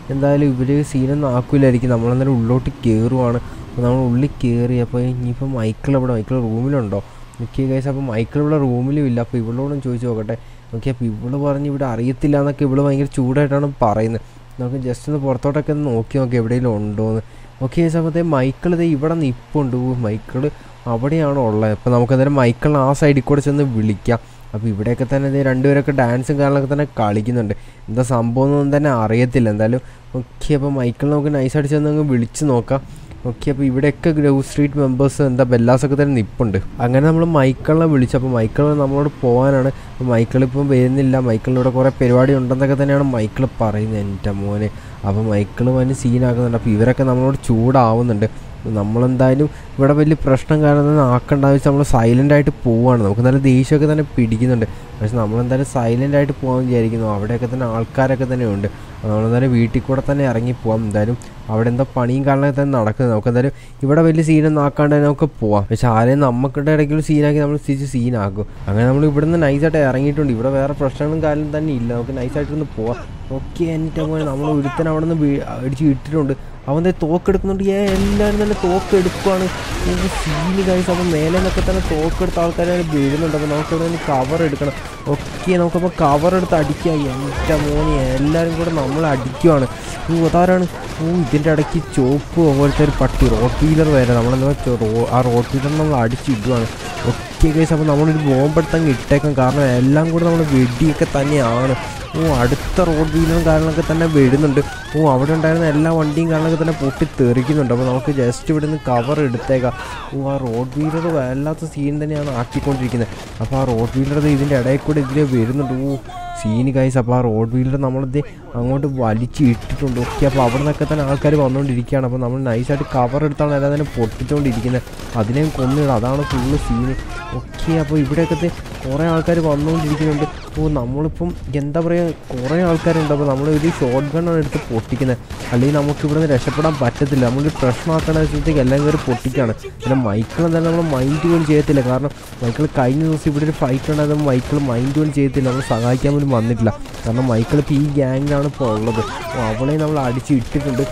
എന്തായാലും ഇവർ സീനൊന്നും ആക്കില്ലായിരിക്കും നമ്മളന്നേരം ഉള്ളോട്ട് കയറുവാണ് അപ്പോൾ നമ്മൾ ഉള്ളിൽ കയറി അപ്പോൾ ഇനിയിപ്പോൾ മൈക്കിൾ എവിടെ മൈക്കിൾ റൂമിലുണ്ടോ ഓക്കെ ഗൈസ് അപ്പോൾ മൈക്കിൾ ഇവിടെ റൂമിലും ഇല്ല അപ്പോൾ ഇവളോടും ചോദിച്ചു നോക്കട്ടെ ഓക്കെ അപ്പോൾ ഇവള് പറഞ്ഞ് ഇവിടെ അറിയത്തില്ല എന്നൊക്കെ ഇവള് ഭയങ്കര ചൂടായിട്ടാണ് പറയുന്നത് നമുക്ക് ജസ്റ്റ് ഒന്ന് പുറത്തോട്ടൊക്കെ ഒന്ന് നോക്കി നോക്കി എവിടെയെങ്കിലും ഉണ്ടോ എന്ന് ഓക്കെ ഗൈസ് അപ്പോഴത്തേ മൈക്കിൾ ഇത് ഇവിടെ നിൽപ്പുണ്ട് മൈക്കിൾ അവിടെയാണോ ഉള്ളത് അപ്പോൾ നമുക്ക് അന്നേരം മൈക്കിളിനെ ആ സൈഡിൽ കൂടെ ചെന്ന് വിളിക്കാം അപ്പോൾ ഇവിടെയൊക്കെ തന്നെ ഇത് രണ്ടുപേരൊക്കെ ഡാൻസും കാര്യങ്ങളൊക്കെ തന്നെ കളിക്കുന്നുണ്ട് എന്താ സംഭവം എന്നൊന്നും തന്നെ അറിയത്തില്ല എന്തായാലും ഓക്കെ അപ്പോൾ മൈക്കിൾ നമുക്ക് നൈസായിട്ട് ചെന്ന് അങ്ങ് വിളിച്ച് നോക്കാം ഓക്കെ അപ്പോൾ ഇവിടെയൊക്കെ ഗ്രൗ സ്ട്രീറ്റ് മെമ്പേഴ്സ് എന്താ ബെല്ലാസൊക്കെ തന്നെ നിപ്പുണ്ട് അങ്ങനെ നമ്മൾ മൈക്കിളിനെ വിളിച്ചു അപ്പോൾ മൈക്കിൾ നമ്മളോട് പോകാനാണ് അപ്പോൾ മൈക്കിൾ ഇപ്പം വരുന്നില്ല മൈക്കിളിവിടെ കുറേ പരിപാടി ഉണ്ടെന്നൊക്കെ തന്നെയാണ് മൈക്കിൾ പറയുന്നത് എൻ്റെ മോനെ അപ്പോൾ മൈക്കിൾ വന്ന് സീനാക്കുന്നുണ്ട് അപ്പോൾ ഇവരൊക്കെ നമ്മളോട് ചൂടാവുന്നുണ്ട് നമ്മളെന്തായാലും ഇവിടെ വലിയ പ്രശ്നം കാരണം ആക്കണ്ടെന്ന് വെച്ചാൽ നമ്മൾ സൈലൻ്റ് ആയിട്ട് പോവാണ് നമുക്ക് നല്ല ദേഷ്യമൊക്കെ തന്നെ പിടിക്കുന്നുണ്ട് പക്ഷെ നമ്മളെന്തായാലും സൈലൻ്റ് ആയിട്ട് പോകാൻ വിചാരിക്കുന്നു അവിടെയൊക്കെ തന്നെ ആൾക്കാരൊക്കെ തന്നെ ഉണ്ട് നമ്മളെന്തായാലും വീട്ടിൽ കൂടെ തന്നെ ഇറങ്ങി പോവാം എന്തായാലും അവിടെ എന്തോ പണിയും കാരണമൊക്കെ തന്നെ നടക്കുന്നത് നമുക്ക് എന്തായാലും ഇവിടെ വലിയ സീനൊന്നും ആക്കാണ്ട് തന്നെ നമുക്ക് പോവാം പക്ഷെ ആരെയും നമുക്കിടെ ഇടയ്ക്കുള്ള സീനാക്കി നമ്മൾ തിരിച്ച് സീനാക്കും അങ്ങനെ നമ്മൾ ഇവിടുന്ന് നൈസായിട്ട് ഇറങ്ങിയിട്ടുണ്ട് ഇവിടെ വേറെ പ്രശ്നങ്ങളും കാര്യം തന്നെ ഇല്ല നമുക്ക് നൈസായിട്ടൊന്ന് പോവാം ഓക്കെ എൻ്റെ മോനെ നമ്മൾ ഒരുത്തൻ അവിടെ നിന്ന് അടിച്ച് ഇട്ടിട്ടുണ്ട് അവൻ്റെ തോക്കെടുക്കുന്നുണ്ട് ഏ എല്ലാവരും തന്നെ തോക്കെടുക്കുവാണ് സീന് കഴിച്ച് അപ്പം മേലെ നിന്നൊക്കെ തന്നെ തോക്കെടുത്ത ആൾക്കാരെ വീഴുന്നുണ്ട് അപ്പോൾ നമുക്ക് ഇവിടെ നിന്ന് കവർ എടുക്കണം ഓക്കെ നമുക്കപ്പോൾ കവർ എടുത്ത് അടിക്കുക എൻ്റെ മോനെ എല്ലാവരും കൂടെ നമ്മൾ അടിക്കുവാണ് ഓ അതാരാണ് ഓ ഇതിൻ്റെ ഇടയ്ക്ക് ചോപ്പ് പോലത്തെ ഒരു പട്ടി റോഡ് വീലർ വരെ നമ്മളെന്താ ആ റോഡ് വീലർ നമ്മൾ അടിച്ചിടുവാണ് ഓക്കെ കേസ് അപ്പോൾ നമ്മളൊരു ബോംബെടുത്തങ്ങ് ഇട്ടേക്കാം കാരണം എല്ലാം കൂടെ നമ്മൾ വെടിയൊക്കെ തന്നെയാണ് ഓ അടുത്ത റോഡ് വീലും കാര്യങ്ങളൊക്കെ തന്നെ വരുന്നുണ്ട് ഓ അവിടെ ഉണ്ടായിരുന്ന എല്ലാ വണ്ടിയും കാര്യങ്ങളൊക്കെ തന്നെ പൊട്ടി തെറിക്കുന്നുണ്ട് അപ്പോൾ നമുക്ക് ജസ്റ്റ് ഇവിടെ നിന്ന് കവർ എടുത്തേക്കാം ഓ ആ റോഡ് വീലർ വല്ലാത്ത സീൻ തന്നെയാണ് ആക്കിക്കൊണ്ടിരിക്കുന്നത് അപ്പോൾ ആ റോഡ് വീലർ ഇതിൻ്റെ ഇടയിൽ കൂടെ ഇതിൽ വരുന്നുണ്ട് ഓ സീന് കൈസ് അപ്പോൾ ആ റോഡ് വീലർ നമ്മളിത് അങ്ങോട്ട് വലിച്ച് ഇട്ടിട്ടുണ്ട് ഓക്കെ അപ്പോൾ അവിടെ നിന്നൊക്കെ തന്നെ ആൾക്കാർ വന്നുകൊണ്ടിരിക്കുകയാണ് അപ്പോൾ നമ്മൾ നൈസായിട്ട് കവർ എടുത്താണ് എല്ലാം തന്നെ പൊട്ടിച്ചുകൊണ്ടിരിക്കുന്നത് അതിനെയും കൊന്നിടും അതാണ് ഫുള്ള് സീന് ഓക്കെ അപ്പോൾ ഇവിടെയൊക്കെ കുറേ ആൾക്കാർ വന്നുകൊണ്ടിരിക്കുന്നുണ്ട് ഓ നമ്മളിപ്പം എന്താ പറയുക കുറേ ആൾക്കാരുണ്ട് അപ്പോൾ നമ്മൾ ഒരു ഷോർട്ട് ഗണ്ണാണ് എടുത്ത് പൊട്ടിക്കുന്നത് അല്ലെങ്കിൽ നമുക്ക് ഇവിടെ നിന്ന് രക്ഷപ്പെടാൻ പറ്റത്തില്ല നമ്മളൊരു പ്രശ്നമാക്കണ വെച്ചത്തേക്ക് എല്ലാം കയറി പൊട്ടിക്കുകയാണ് പിന്നെ മൈക്കിൾ എന്തായാലും നമ്മൾ മൈൻഡ് പോലും ചെയ്യത്തില്ല കാരണം മൈക്കിൾ കഴിഞ്ഞ ദിവസം ഇവിടെ ഒരു ഫൈറ്റ് ഉണ്ടായത് മൈക്കിൾ മൈൻഡ് പോലും ചെയ്യത്തില്ല നമ്മൾ സഹായിക്കാൻ പോലും വന്നിട്ടില്ല കാരണം മൈക്കിൾ ഇപ്പോൾ ഈ ഗ്യാങ്ങിലാണ് ഇപ്പോൾ ഉള്ളത് അപ്പോൾ അവളെ നമ്മൾ അടിച്ച് ഇട്ടിട്ടുണ്ട്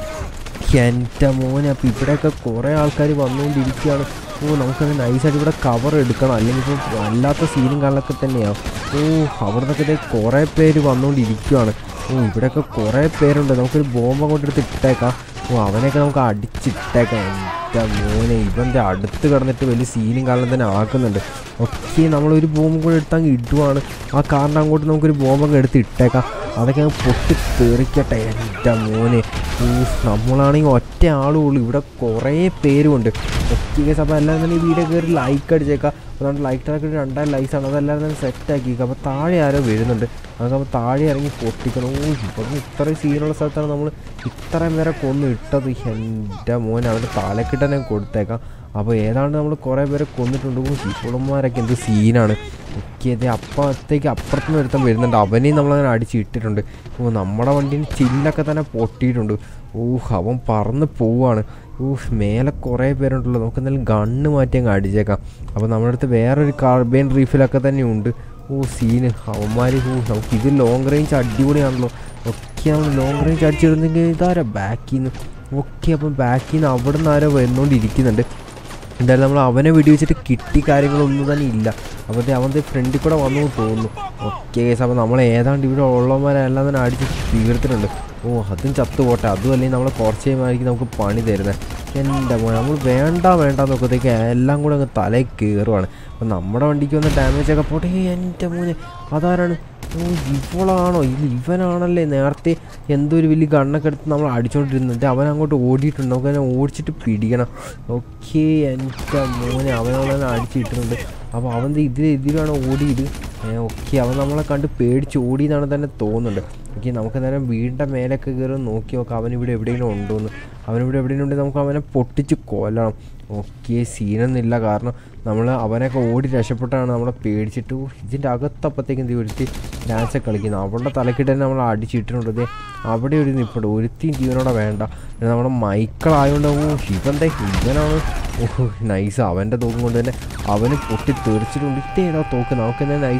എൻ്റെ മോനെ അപ്പോൾ ഇവിടെയൊക്കെ കുറേ ആൾക്കാർ വന്നുകൊണ്ടിരിക്കുകയാണ് ഓ നമുക്കത് നൈസായിട്ട് ഇവിടെ കവർ എടുക്കണം അല്ലെങ്കിൽ ഇപ്പോൾ വല്ലാത്ത സീനും കാണലൊക്കെ തന്നെയാണ് ഓ അവിടെ നിന്നൊക്കെ കുറേ പേര് വന്നുകൊണ്ടിരിക്കുകയാണ് ഓ ഇവിടെയൊക്കെ കുറേ പേരുണ്ട് നമുക്കൊരു ബോംബ് അങ്ങോട്ട് എടുത്ത് ഇട്ടേക്കാം ഓ അവനെയൊക്കെ നമുക്ക് അടിച്ചിട്ടേക്കാം എൻ്റെ മോനെ ഇവൻ്റെ അടുത്ത് കിടന്നിട്ട് വലിയ സീനും കാരണം തന്നെ ആക്കുന്നുണ്ട് ഓക്കെ നമ്മളൊരു ബോംബ് കൂടെ എടുത്ത് അങ്ങ് ഇടുവാണ് ആ കാറിൻ്റെ അങ്ങോട്ട് നമുക്കൊരു ബോംബ് അങ്ങ് എടുത്ത് ഇട്ടേക്കാം അതൊക്കെ അങ്ങ് പൊട്ടി തെറിക്കട്ടെ എൻ്റെ മോനെ ഓ നമ്മളാണെങ്കിൽ ഒറ്റ ആളുള്ളൂ ഇവിടെ കുറേ പേരുമുണ്ട് ഓക്കെ ഗൈസ് അപ്പോൾ എല്ലാവരും തന്നെ ഈ വീഡിയോ കയറി ലൈക്ക് അടിച്ചേക്കാം അതുകൊണ്ട് ലൈക്ക് ടാക്ക് രണ്ടായിരം ലൈക്സ് ആണ് അതെല്ലാവരും തന്നെ സെറ്റ് ആക്കിയേക്കാം അപ്പോൾ താഴെ ആരോ വരുന്നുണ്ട് അതൊക്കെ അപ്പോൾ താഴെ ഇറങ്ങി പൊട്ടിക്കണം ഓ ഇവിടുന്ന് ഇത്രയും സീനുള്ള സ്ഥലത്താണ് നമ്മൾ ഇത്രയും വരെ കൊന്ന് ഇട്ടത് എൻ്റെ മോൻ അവൻ്റെ താലക്കിട്ടനെ കൊടുത്തേക്കാം അപ്പോൾ ഏതാണ്ട് നമ്മൾ കുറേ പേരെ കൊന്നിട്ടുണ്ട് ഓ ഇപ്പോളന്മാരൊക്കെ എന്ത് സീനാണ് ഓക്കെ ഇത് അപ്പത്തേക്ക് അപ്പുറത്തുനിന്ന് ഒരുത്തം വരുന്നുണ്ട് അവനെയും നമ്മളങ്ങനെ അടിച്ച് ഇട്ടിട്ടുണ്ട് ഓ നമ്മുടെ വണ്ടീൻ്റെ ചില്ലൊക്കെ തന്നെ പൊട്ടിയിട്ടുണ്ട് ഓഹ് അവൻ പറന്ന് പോവാണ് ഓഹ് മേലെ കുറേ പേരുണ്ടല്ലോ നമുക്ക് എന്തായാലും ഗണ്ണ് മാറ്റി അങ്ങ് അടിച്ചേക്കാം അപ്പോൾ നമ്മുടെ അടുത്ത് വേറൊരു കാർബൈൻ റീഫിലൊക്കെ തന്നെ ഉണ്ട് ഓ സീന് അവന്മാർ ഓ നമുക്ക് ഇത് ലോങ് റേഞ്ച് അടിപൊളിയാണല്ലോ ഒക്കെ നമ്മൾ ലോങ് റേഞ്ച് അടിച്ചിരുന്നെങ്കിൽ ഇതാരാ ബാക്കിൽ നിന്ന് ഓക്കെ അപ്പം ബാക്കിൽ നിന്ന് അവിടെ നിന്ന് ആരോ വന്നുകൊണ്ടിരിക്കുന്നുണ്ട് എന്തായാലും നമ്മൾ അവനെ വെടിവെച്ചിട്ട് കിട്ടി കാര്യങ്ങളൊന്നും തന്നെ ഇല്ല അപ്പോഴത്തെ അവൻ്റെ ഫ്രണ്ടിൽ കൂടെ വന്നു എന്ന് തോന്നുന്നു ഓക്കെ കേസ് അപ്പോൾ നമ്മൾ ഏതാണ്ട് ഇവിടെ ഉള്ളവന്മാരെല്ലാം തന്നെ അടിച്ച് തീർത്തിട്ടുണ്ട് ഓ അതും ചത്തു പോട്ടെ അതും അല്ലെങ്കിൽ നമ്മളെ കുറച്ച് കഴിയുമ്പോഴായിരിക്കും നമുക്ക് പണി തരുന്നത് എൻ്റെ മോനെ നമ്മൾ വേണ്ട വേണ്ട നോക്കത്തേക്ക് എല്ലാം കൂടെ അങ്ങ് തലയിൽ കയറുവാണ് അപ്പം നമ്മുടെ വണ്ടിക്ക് വന്ന ഡാമേജ് ഒക്കെ പോട്ടെ എൻ്റെ മോനെ അതാരാണ് ഓ ഇവളാണോ ഇല്ല ഇവനാണല്ലേ നേരത്തെ എന്തോ ഒരു വലിയ ഗണ്ണൊക്കെ എടുത്ത് നമ്മൾ അടിച്ചുകൊണ്ടിരുന്നത് അവൻ അങ്ങോട്ട് ഓടിയിട്ടുണ്ട് നമുക്ക് അവനെ ഓടിച്ചിട്ട് പിടിക്കണം ഓക്കെ എൻ്റെ മോനെ അവനവനെ അടിച്ചിട്ടുണ്ട് അപ്പോൾ അവൻ ഇതിൽ ഇതിലാണ് ഓടിയത് ഓക്കെ അവൻ നമ്മളെ കണ്ട് പേടിച്ച് ഓടിയെന്നാണ് തന്നെ തോന്നുന്നുണ്ട് ഓക്കെ നമുക്ക് നേരം വീടിൻ്റെ മേലൊക്കെ കയറി നോക്കി നോക്കാം അവനിവിടെ എവിടെയെങ്കിലും ഉണ്ടോയെന്ന് അവനിവിടെ എവിടെയെങ്കിലും ഉണ്ടെങ്കിൽ നമുക്ക് അവനെ പൊട്ടിച്ച് കൊല്ലണം ഓക്കെ സീനൊന്നുമില്ല കാരണം നമ്മൾ അവനൊക്കെ ഓടി രക്ഷപ്പെട്ടാണ് നമ്മളെ പേടിച്ചിട്ട് "ഓ, ഇതിൻ്റെ അകത്തപ്പത്തേക്കും എന്ത് ഒരുത്തി ഡാൻസൊക്കെ കളിക്കുന്നത് അവളുടെ തലക്കിട്ട് തന്നെ നമ്മൾ അടിച്ചിട്ടുണ്ട് ദേ അവിടെ ഒരു നിൽപ്പുണ്ട് ഒരുത്തിയും ജീവനോടെ വേണ്ട പിന്നെ നമ്മുടെ മൈക്കിളായതുകൊണ്ട് ഓ ഇവൻ്റെ ഇവനാണ് ഓ നൈസ് അവൻ്റെ തോക്കും കൊണ്ട് തന്നെ അവന് പൊട്ടി തെറിച്ചിട്ടുണ്ട് ഇതേതാ തോക്ക് നമുക്ക് തന്നെ നൈസായിട്ട്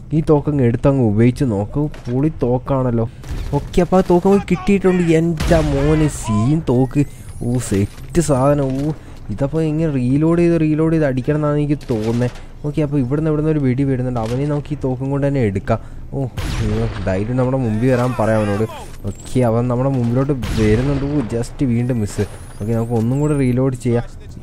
ഈ തോക്കങ്ങ് എടുത്തങ്ങ് ഉപയോഗിച്ച് നോക്കൂ പൊളി തോക്കാണല്ലോ ഓക്കെ അപ്പോൾ ആ തോക്ക് നമുക്ക് കിട്ടിയിട്ടുണ്ട് എൻ്റെ മോന് സീൻ തോക്ക് ഓ സെറ്റ് സാധനം ഓ ഇതപ്പോൾ ഇങ്ങനെ റീലോഡ് ചെയ്ത് റീലോഡ് ചെയ്ത് അടിക്കണം എന്നാണ് എനിക്ക് തോന്നുന്നത് ഓക്കെ അപ്പോൾ ഇവിടുന്ന് ഇവിടുന്ന് ഒരു വെടി വരുന്നുണ്ട് അവനെ നമുക്ക് ഈ തോക്കും കൊണ്ട് തന്നെ എടുക്കാം ഓ അയ്യോ, ധൈര്യം നമ്മുടെ മുമ്പിൽ വരാൻ പറയാം അവനോട് ഓക്കെ അവൻ നമ്മുടെ മുമ്പിലോട്ട് വരുന്നുണ്ട് ഓ ജസ്റ്റ് വീണ്ടും മിസ് ഓക്കെ നമുക്ക് ഒന്നും കൂടെ റീലോഡ് ചെയ്യാം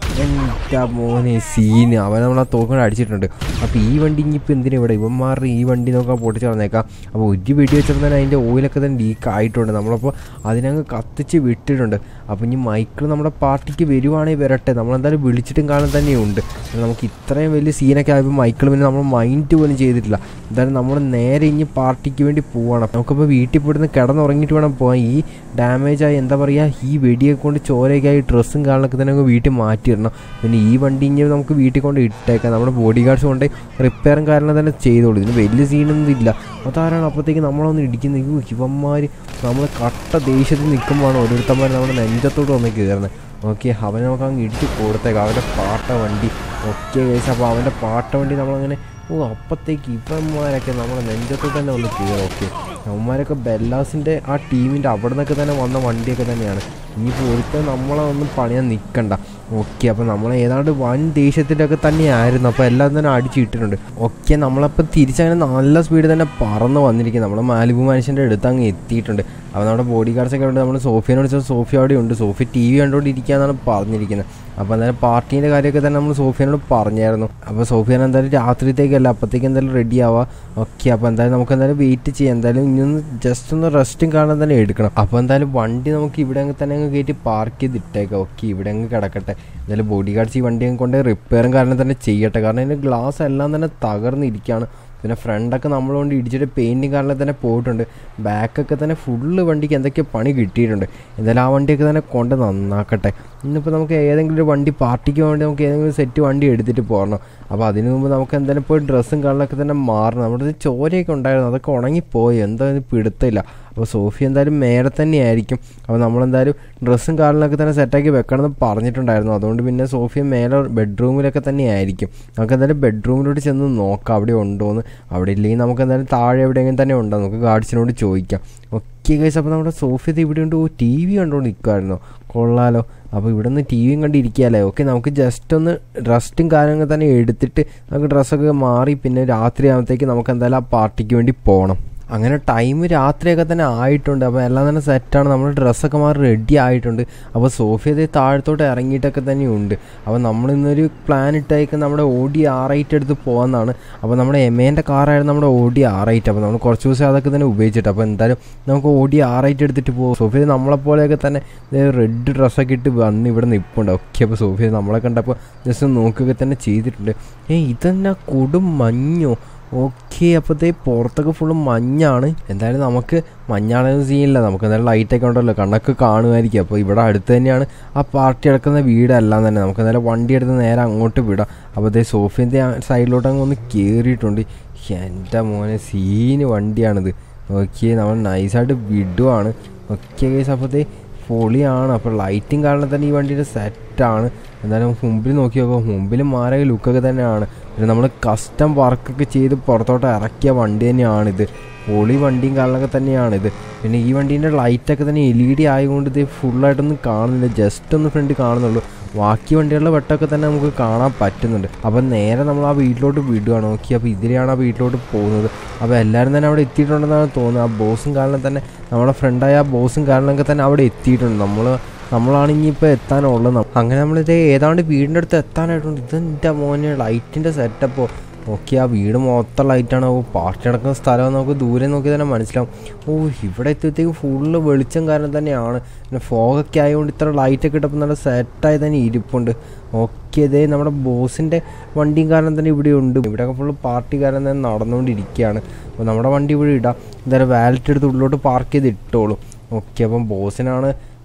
എൻ്റെ മോനെ സീന് അവൻ നമ്മളെ തോക്കൊണ്ട് അടിച്ചിട്ടുണ്ട് അപ്പോൾ ഈ വണ്ടി ഇനിയിപ്പോൾ എന്തിനാ ഇവിടെ ഇവന്മാരുടെ ഈ വണ്ടി നോക്കാൻ പൊട്ടിച്ച് കളഞ്ഞേക്കാം അപ്പോൾ ഒരു വെടി വെച്ചപ്പോൾ തന്നെ അതിൻ്റെ ഓയിലൊക്കെ തന്നെ ലീക്ക് ആയിട്ടുണ്ട് നമ്മളപ്പോൾ അതിനങ്ങ് കത്തിച്ച് വിട്ടിട്ടുണ്ട് അപ്പോൾ ഇനി മൈക്കിൾ നമ്മുടെ പാർട്ടിക്ക് വരുവാണെങ്കിൽ വരട്ടെ നമ്മളെന്തായാലും വിളിച്ചിട്ടും കാണാൻ തന്നെയുണ്ട് നമുക്ക് ഇത്രയും വലിയ സീനൊക്കെ ആയപ്പോൾ മൈക്കിൾ പിന്നെ നമ്മൾ മൈൻഡ് പോലും ചെയ്തിട്ടില്ല എന്തായാലും നമ്മൾ നേരെ ഇനി പാർട്ടിക്ക് വേണ്ടി പോവാണ് നമുക്കിപ്പോൾ വീട്ടിൽ പോയിട്ട് കിടന്നുറങ്ങിയിട്ട് വേണം പോകാൻ ഈ ഡാമേജ് ആയി എന്താ പറയുക ഈ വെടിയൊക്കെ കൊണ്ട് ചോരയൊക്കെ ആയി ഡ്രസ്സും കാണലൊക്കെ തന്നെ അങ്ങ് വീട്ടിൽ മാറ്റിയിടണം പിന്നെ ഈ വണ്ടി ഇനി നമുക്ക് വീട്ടിൽ കൊണ്ട് ഇട്ടേക്കാം നമ്മുടെ ബോഡി ഗാർഡ്സ് കൊണ്ട് റിപ്പയറും കാരണം തന്നെ ചെയ്തോളൂ ഇതിന് വലിയ സീനൊന്നും ഇല്ല അതാരാണ് അപ്പോഴത്തേക്ക് നമ്മളൊന്ന് ഇടിക്കുന്നത് അയ്യോ, ഇവന്മാർ നമ്മൾ കട്ട ദേഷ്യത്തിൽ നിൽക്കുമ്പോഴാണ് ഓരോരുത്തന്മാർ നമ്മുടെ നെഞ്ചത്തോട്ട് വന്ന് കയറുന്നത് ഓക്കെ അവനെ നമുക്ക് അങ്ങ് ഇടിച്ച് കൊടുത്തേക്കാം അവൻ്റെ പാട്ട വണ്ടി ഓക്കെ കഴിച്ച് അപ്പോൾ അവൻ്റെ പാട്ട വണ്ടി നമ്മളങ്ങനെ ഓ അപ്പത്തേക്ക് ഇവന്മാരൊക്കെ നമ്മളെ നെഞ്ചത്തോട്ട് തന്നെ വന്ന് കയറും ഓക്കെ അവന്മാരൊക്കെ ബെല്ലാസിൻ്റെ ആ ടീമിൻ്റെ അവിടെ നിന്നൊക്കെ തന്നെ വന്ന വണ്ടിയൊക്കെ തന്നെയാണ് ഇനിയിപ്പോൾ ഒരുത്തൻ നമ്മളെ ഒന്നും പണിയാൻ നിൽക്കണ്ട ഓക്കെ അപ്പോൾ നമ്മൾ ഏതാണ്ട് വൻ ദേഷ്യത്തിൻ്റെ ഒക്കെ തന്നെയായിരുന്നു അപ്പോൾ എല്ലാം തന്നെ അടിച്ചിട്ടിട്ടുണ്ട് ഓക്കെ നമ്മളപ്പോൾ തിരിച്ചങ്ങനെ നല്ല സ്പീഡ് തന്നെ പറന്ന് വന്നിരിക്കും നമ്മൾ മാലിബു മനുഷ്യൻ്റെ അടുത്ത് അങ്ങ് എത്തിയിട്ടുണ്ട് അപ്പോൾ നമ്മുടെ ബോഡി ഗാർഡ്സൊക്കെ ഉണ്ട് നമ്മൾ സോഫിയനോട് ചോദിച്ചാൽ സോഫിയ അവിടെ ഉണ്ട് സോഫി ടി വി കണ്ടുകൊണ്ടിരിക്കുക എന്നാണ് പറഞ്ഞിരിക്കുന്നത് അപ്പോൾ എന്തായാലും പാർട്ടീൻ്റെ കാര്യമൊക്കെ തന്നെ നമ്മൾ സോഫിയനോട് പറഞ്ഞായിരുന്നു അപ്പോൾ സോഫിയൻ എന്തായാലും രാത്രിത്തേക്കല്ല അപ്പോഴത്തേക്ക് എന്തായാലും റെഡി ആവാം ഓക്കെ അപ്പോൾ എന്തായാലും നമുക്ക് എന്തായാലും വെയിറ്റ് ചെയ്യാം എന്തായാലും ഇനി ഒന്ന് ജസ്റ്റ് ഒന്ന് റെസ്റ്റും കാണാൻ തന്നെ എടുക്കണം അപ്പോൾ എന്തായാലും വണ്ടി നമുക്ക് ഇവിടെ അങ്ങ് തന്നെ അങ്ങ് കയറ്റി പാർക്ക് ചെയ്തിട്ടേക്കാം ഓക്കെ ഇവിടെ അങ്ങ് കിടക്കട്ടെ എന്തായാലും ബോഡി ഗാർഡ്സ് ഈ വണ്ടി അങ്ങ് കൊണ്ട് റിപ്പയറും കാരണം തന്നെ ചെയ്യട്ടെ കാരണം ഇതിൻ്റെ ഗ്ലാസ് എല്ലാം തന്നെ തകർന്നിരിക്കുകയാണ് പിന്നെ ഫ്രണ്ടൊക്കെ നമ്മൾ കൊണ്ട് ഇടിച്ചിട്ട് പെയിൻറ്റിങ് കാരണം തന്നെ പോയിട്ടുണ്ട് ബാക്കൊക്കെ തന്നെ ഫുള്ള് വണ്ടിക്ക് എന്തൊക്കെയോ പണി കിട്ടിയിട്ടുണ്ട് എന്തായാലും ആ വണ്ടിയൊക്കെ തന്നെ കൊണ്ട് നന്നാക്കട്ടെ ഇന്നിപ്പോൾ നമുക്ക് ഏതെങ്കിലും ഒരു വണ്ടി പാർട്ടിക്ക് വേണ്ടി നമുക്ക് ഏതെങ്കിലും സെറ്റ് വണ്ടി എടുത്തിട്ട് പോകണം അപ്പോൾ അതിന് മുമ്പ് നമുക്ക് എന്തായാലും പോയി ഡ്രസ്സും കളറൊക്കെ തന്നെ മാറണം നമ്മുടെ അടുത്ത് ചോരയൊക്കെ ഉണ്ടായിരുന്നു അതൊക്കെ ഉണങ്ങിപ്പോയി എന്താ ഇത് പിടുത്തില്ല അപ്പോൾ സോഫി എന്തായാലും മേലെ തന്നെയായിരിക്കും അപ്പോൾ നമ്മളെന്തായാലും ഡ്രസ്സും കാറിലൊക്കെ തന്നെ സെറ്റാക്കി വെക്കണമെന്ന് പറഞ്ഞിട്ടുണ്ടായിരുന്നു അതുകൊണ്ട് പിന്നെ സോഫിയ മേലെ ബെഡ്റൂമിലൊക്കെ തന്നെ ആയിരിക്കും നമുക്ക് എന്തായാലും ബെഡ്റൂമിലോട്ട് ചെന്ന് നോക്കാം അവിടെ ഉണ്ടോയെന്ന് അവിടെ ഇല്ലെങ്കിൽ നമുക്ക് എന്തായാലും താഴെ എവിടെയെങ്കിലും തന്നെ ഉണ്ടോ നമുക്ക് ഗാർഡ്സിനോട് ചോദിക്കാം ഓക്കെ ഗൈസ് അപ്പോൾ നമ്മുടെ സോഫിയത് ഇവിടെ ഉണ്ട് ഓ ടി വി കണ്ടുകൊണ്ട് നിൽക്കുമായിരുന്നോ കൊള്ളാലോ അപ്പോൾ ഇവിടെ നിന്ന് ടി വിയും കണ്ടിരിക്കുകയല്ലേ ഓക്കെ നമുക്ക് ജസ്റ്റ് ഒന്ന് റെസ്റ്റും കാര്യങ്ങൾ തന്നെ എടുത്തിട്ട് നമുക്ക് ഡ്രസ്സൊക്കെ മാറി പിന്നെ രാത്രി ആകുമ്പോഴത്തേക്ക് നമുക്ക് എന്തായാലും ആ പാർട്ടിക്ക് വേണ്ടി പോകണം അങ്ങനെ ടൈം രാത്രിയൊക്കെ തന്നെ ആയിട്ടുണ്ട് അപ്പോൾ എല്ലാം തന്നെ സെറ്റാണ് നമ്മൾ ഡ്രസ്സൊക്കെ മാറി റെഡി ആയിട്ടുണ്ട് അപ്പോൾ സോഫിയത് താഴത്തോട്ട് ഇറങ്ങിയിട്ടൊക്കെ തന്നെയുണ്ട് അപ്പോൾ നമ്മൾ ഇന്നൊരു പ്ലാൻ ഇട്ടേക്ക് നമ്മുടെ ഓടി ആർ ഐറ്റ് എടുത്ത് പോകാമെന്നാണ് അപ്പോൾ നമ്മുടെ എമേൻ്റെ കാറായിരുന്നു നമ്മുടെ ഓടി ആർ ഐറ്റ് അപ്പോൾ നമ്മൾ കുറച്ച് ദിവസം അതൊക്കെ തന്നെ ഉപയോഗിച്ചിട്ട് അപ്പോൾ എന്തായാലും നമുക്ക് ഓടി ആർ ഐറ്റ് എടുത്തിട്ട് പോകും സോഫിയ നമ്മളെപ്പോലെയൊക്കെ തന്നെ റെഡ് ഡ്രസ്സൊക്കെ ഇട്ട് വന്ന് ഇവിടെ നിൽപ്പുണ്ട് ഓക്കെ അപ്പോൾ സോഫിയ നമ്മളെ കണ്ടപ്പോൾ ജസ്റ്റ് നോക്കുകയൊക്കെ തന്നെ ചെയ്തിട്ടുണ്ട് ഏ ഇതെന്നാ കൊടും മഞ്ഞോ ഓക്കെ അപ്പോഴത്തേ പുറത്തൊക്കെ ഫുള്ള് മഞ്ഞാണ് എന്തായാലും നമുക്ക് മഞ്ഞാണെന്ന് സീനില്ല നമുക്ക് എന്തായാലും ലൈറ്റൊക്കെ ഉണ്ടല്ലോ കണ്ണൊക്കെ കാണുമായിരിക്കും അപ്പോൾ ഇവിടെ അടുത്ത് തന്നെയാണ് ആ പാർട്ടി നടക്കുന്ന വീടെല്ലാം തന്നെ നമുക്ക് എന്തായാലും വണ്ടി എടുത്ത് നേരെ അങ്ങോട്ട് വിടാം അപ്പോൾ അതേ സോഫിൻ്റെ സൈഡിലോട്ട് അങ്ങ് ഒന്ന് കയറിയിട്ടുണ്ട് എൻ്റെ മോനെ സീന് വണ്ടിയാണിത് ഓക്കെ നമ്മൾ നൈസായിട്ട് വിടുവാണ് ഓക്കെ കേസ് അപ്പോഴത്തേ പൊളിയാണ് അപ്പോൾ ലൈറ്റും കാരണം തന്നെ ഈ വണ്ടിയുടെ സെറ്റാണ് എന്തായാലും മുമ്പിൽ നോക്കി നോക്കാം മുമ്പിൽ മാറിയ ലുക്കൊക്കെ തന്നെയാണ് പിന്നെ നമ്മൾ കസ്റ്റം വർക്കൊക്കെ ചെയ്ത് പുറത്തോട്ട് ഇറക്കിയ വണ്ടി തന്നെയാണിത് പൊളി വണ്ടിയും കാരണമൊക്കെ തന്നെയാണിത് പിന്നെ ഈ വണ്ടീൻ്റെ ലൈറ്റൊക്കെ തന്നെ എൽ ഇ ഡി ആയതുകൊണ്ട് ഇത് ഫുള്ളായിട്ടൊന്നും കാണുന്നില്ല ജസ്റ്റ് ഒന്ന് ഫ്രണ്ട് കാണുന്നുള്ളൂ ബാക്കി വണ്ടികളുടെ വെട്ടമൊക്കെ തന്നെ നമുക്ക് കാണാൻ പറ്റുന്നുണ്ട് അപ്പം നേരെ നമ്മൾ ആ വീട്ടിലോട്ട് വിടുകയാണ് നോക്കി അപ്പോൾ ഇതിലെയാണ് ആ വീട്ടിലോട്ട് പോകുന്നത് അപ്പോൾ എല്ലാവരും തന്നെ അവിടെ എത്തിയിട്ടുണ്ടെന്നാണ് തോന്നുന്നത് ആ ബോസും കാരണം തന്നെ നമ്മുടെ ഫ്രണ്ടായ ആ ബോസും കാരണമൊക്കെ തന്നെ അവിടെ എത്തിയിട്ടുണ്ട് നമ്മൾ നമ്മളാണ് ഇനിയിപ്പോൾ എത്താനുള്ളത് അങ്ങനെ നമ്മളിത് ഏതാണ്ട് വീടിൻ്റെ അടുത്ത് എത്താനായിട്ടുണ്ട് ഇതെൻ്റെ മോനെ ലൈറ്റിൻ്റെ സെറ്റപ്പോ ഓക്കെ ആ വീട് മൊത്തം ലൈറ്റാണ് ഓ പാർട്ടി നടക്കുന്ന സ്ഥലം നമുക്ക് ദൂരെ നോക്കി തന്നെ മനസ്സിലാവും ഓ ഇവിടെ എത്തിയത്തേക്ക് ഫുള്ള് വെളിച്ചം കാരണം തന്നെയാണ് പിന്നെ ഫോഗൊക്കെ ആയതുകൊണ്ട് ഇത്ര ലൈറ്റൊക്കെ ഇട്ടപ്പോൾ നല്ല സെറ്റായി തന്നെ ഇരിപ്പുണ്ട് ഓക്കെ ഇതേ നമ്മുടെ ബോസിൻ്റെ വണ്ടിയും കാരണം തന്നെ ഇവിടെ ഉണ്ട് ഇവിടെയൊക്കെ ഫുള്ള് പാർട്ടി കാരണം തന്നെ നടന്നുകൊണ്ടിരിക്കുകയാണ് അപ്പോൾ നമ്മുടെ വണ്ടി ഇവിടെ ഇടാം എന്തായാലും വാലറ്റ് എടുത്ത് ഉള്ളിലോട്ട് പാർക്ക് ചെയ്ത് ഇട്ടോളും ഓക്കെ അപ്പം ബോസിനാണ്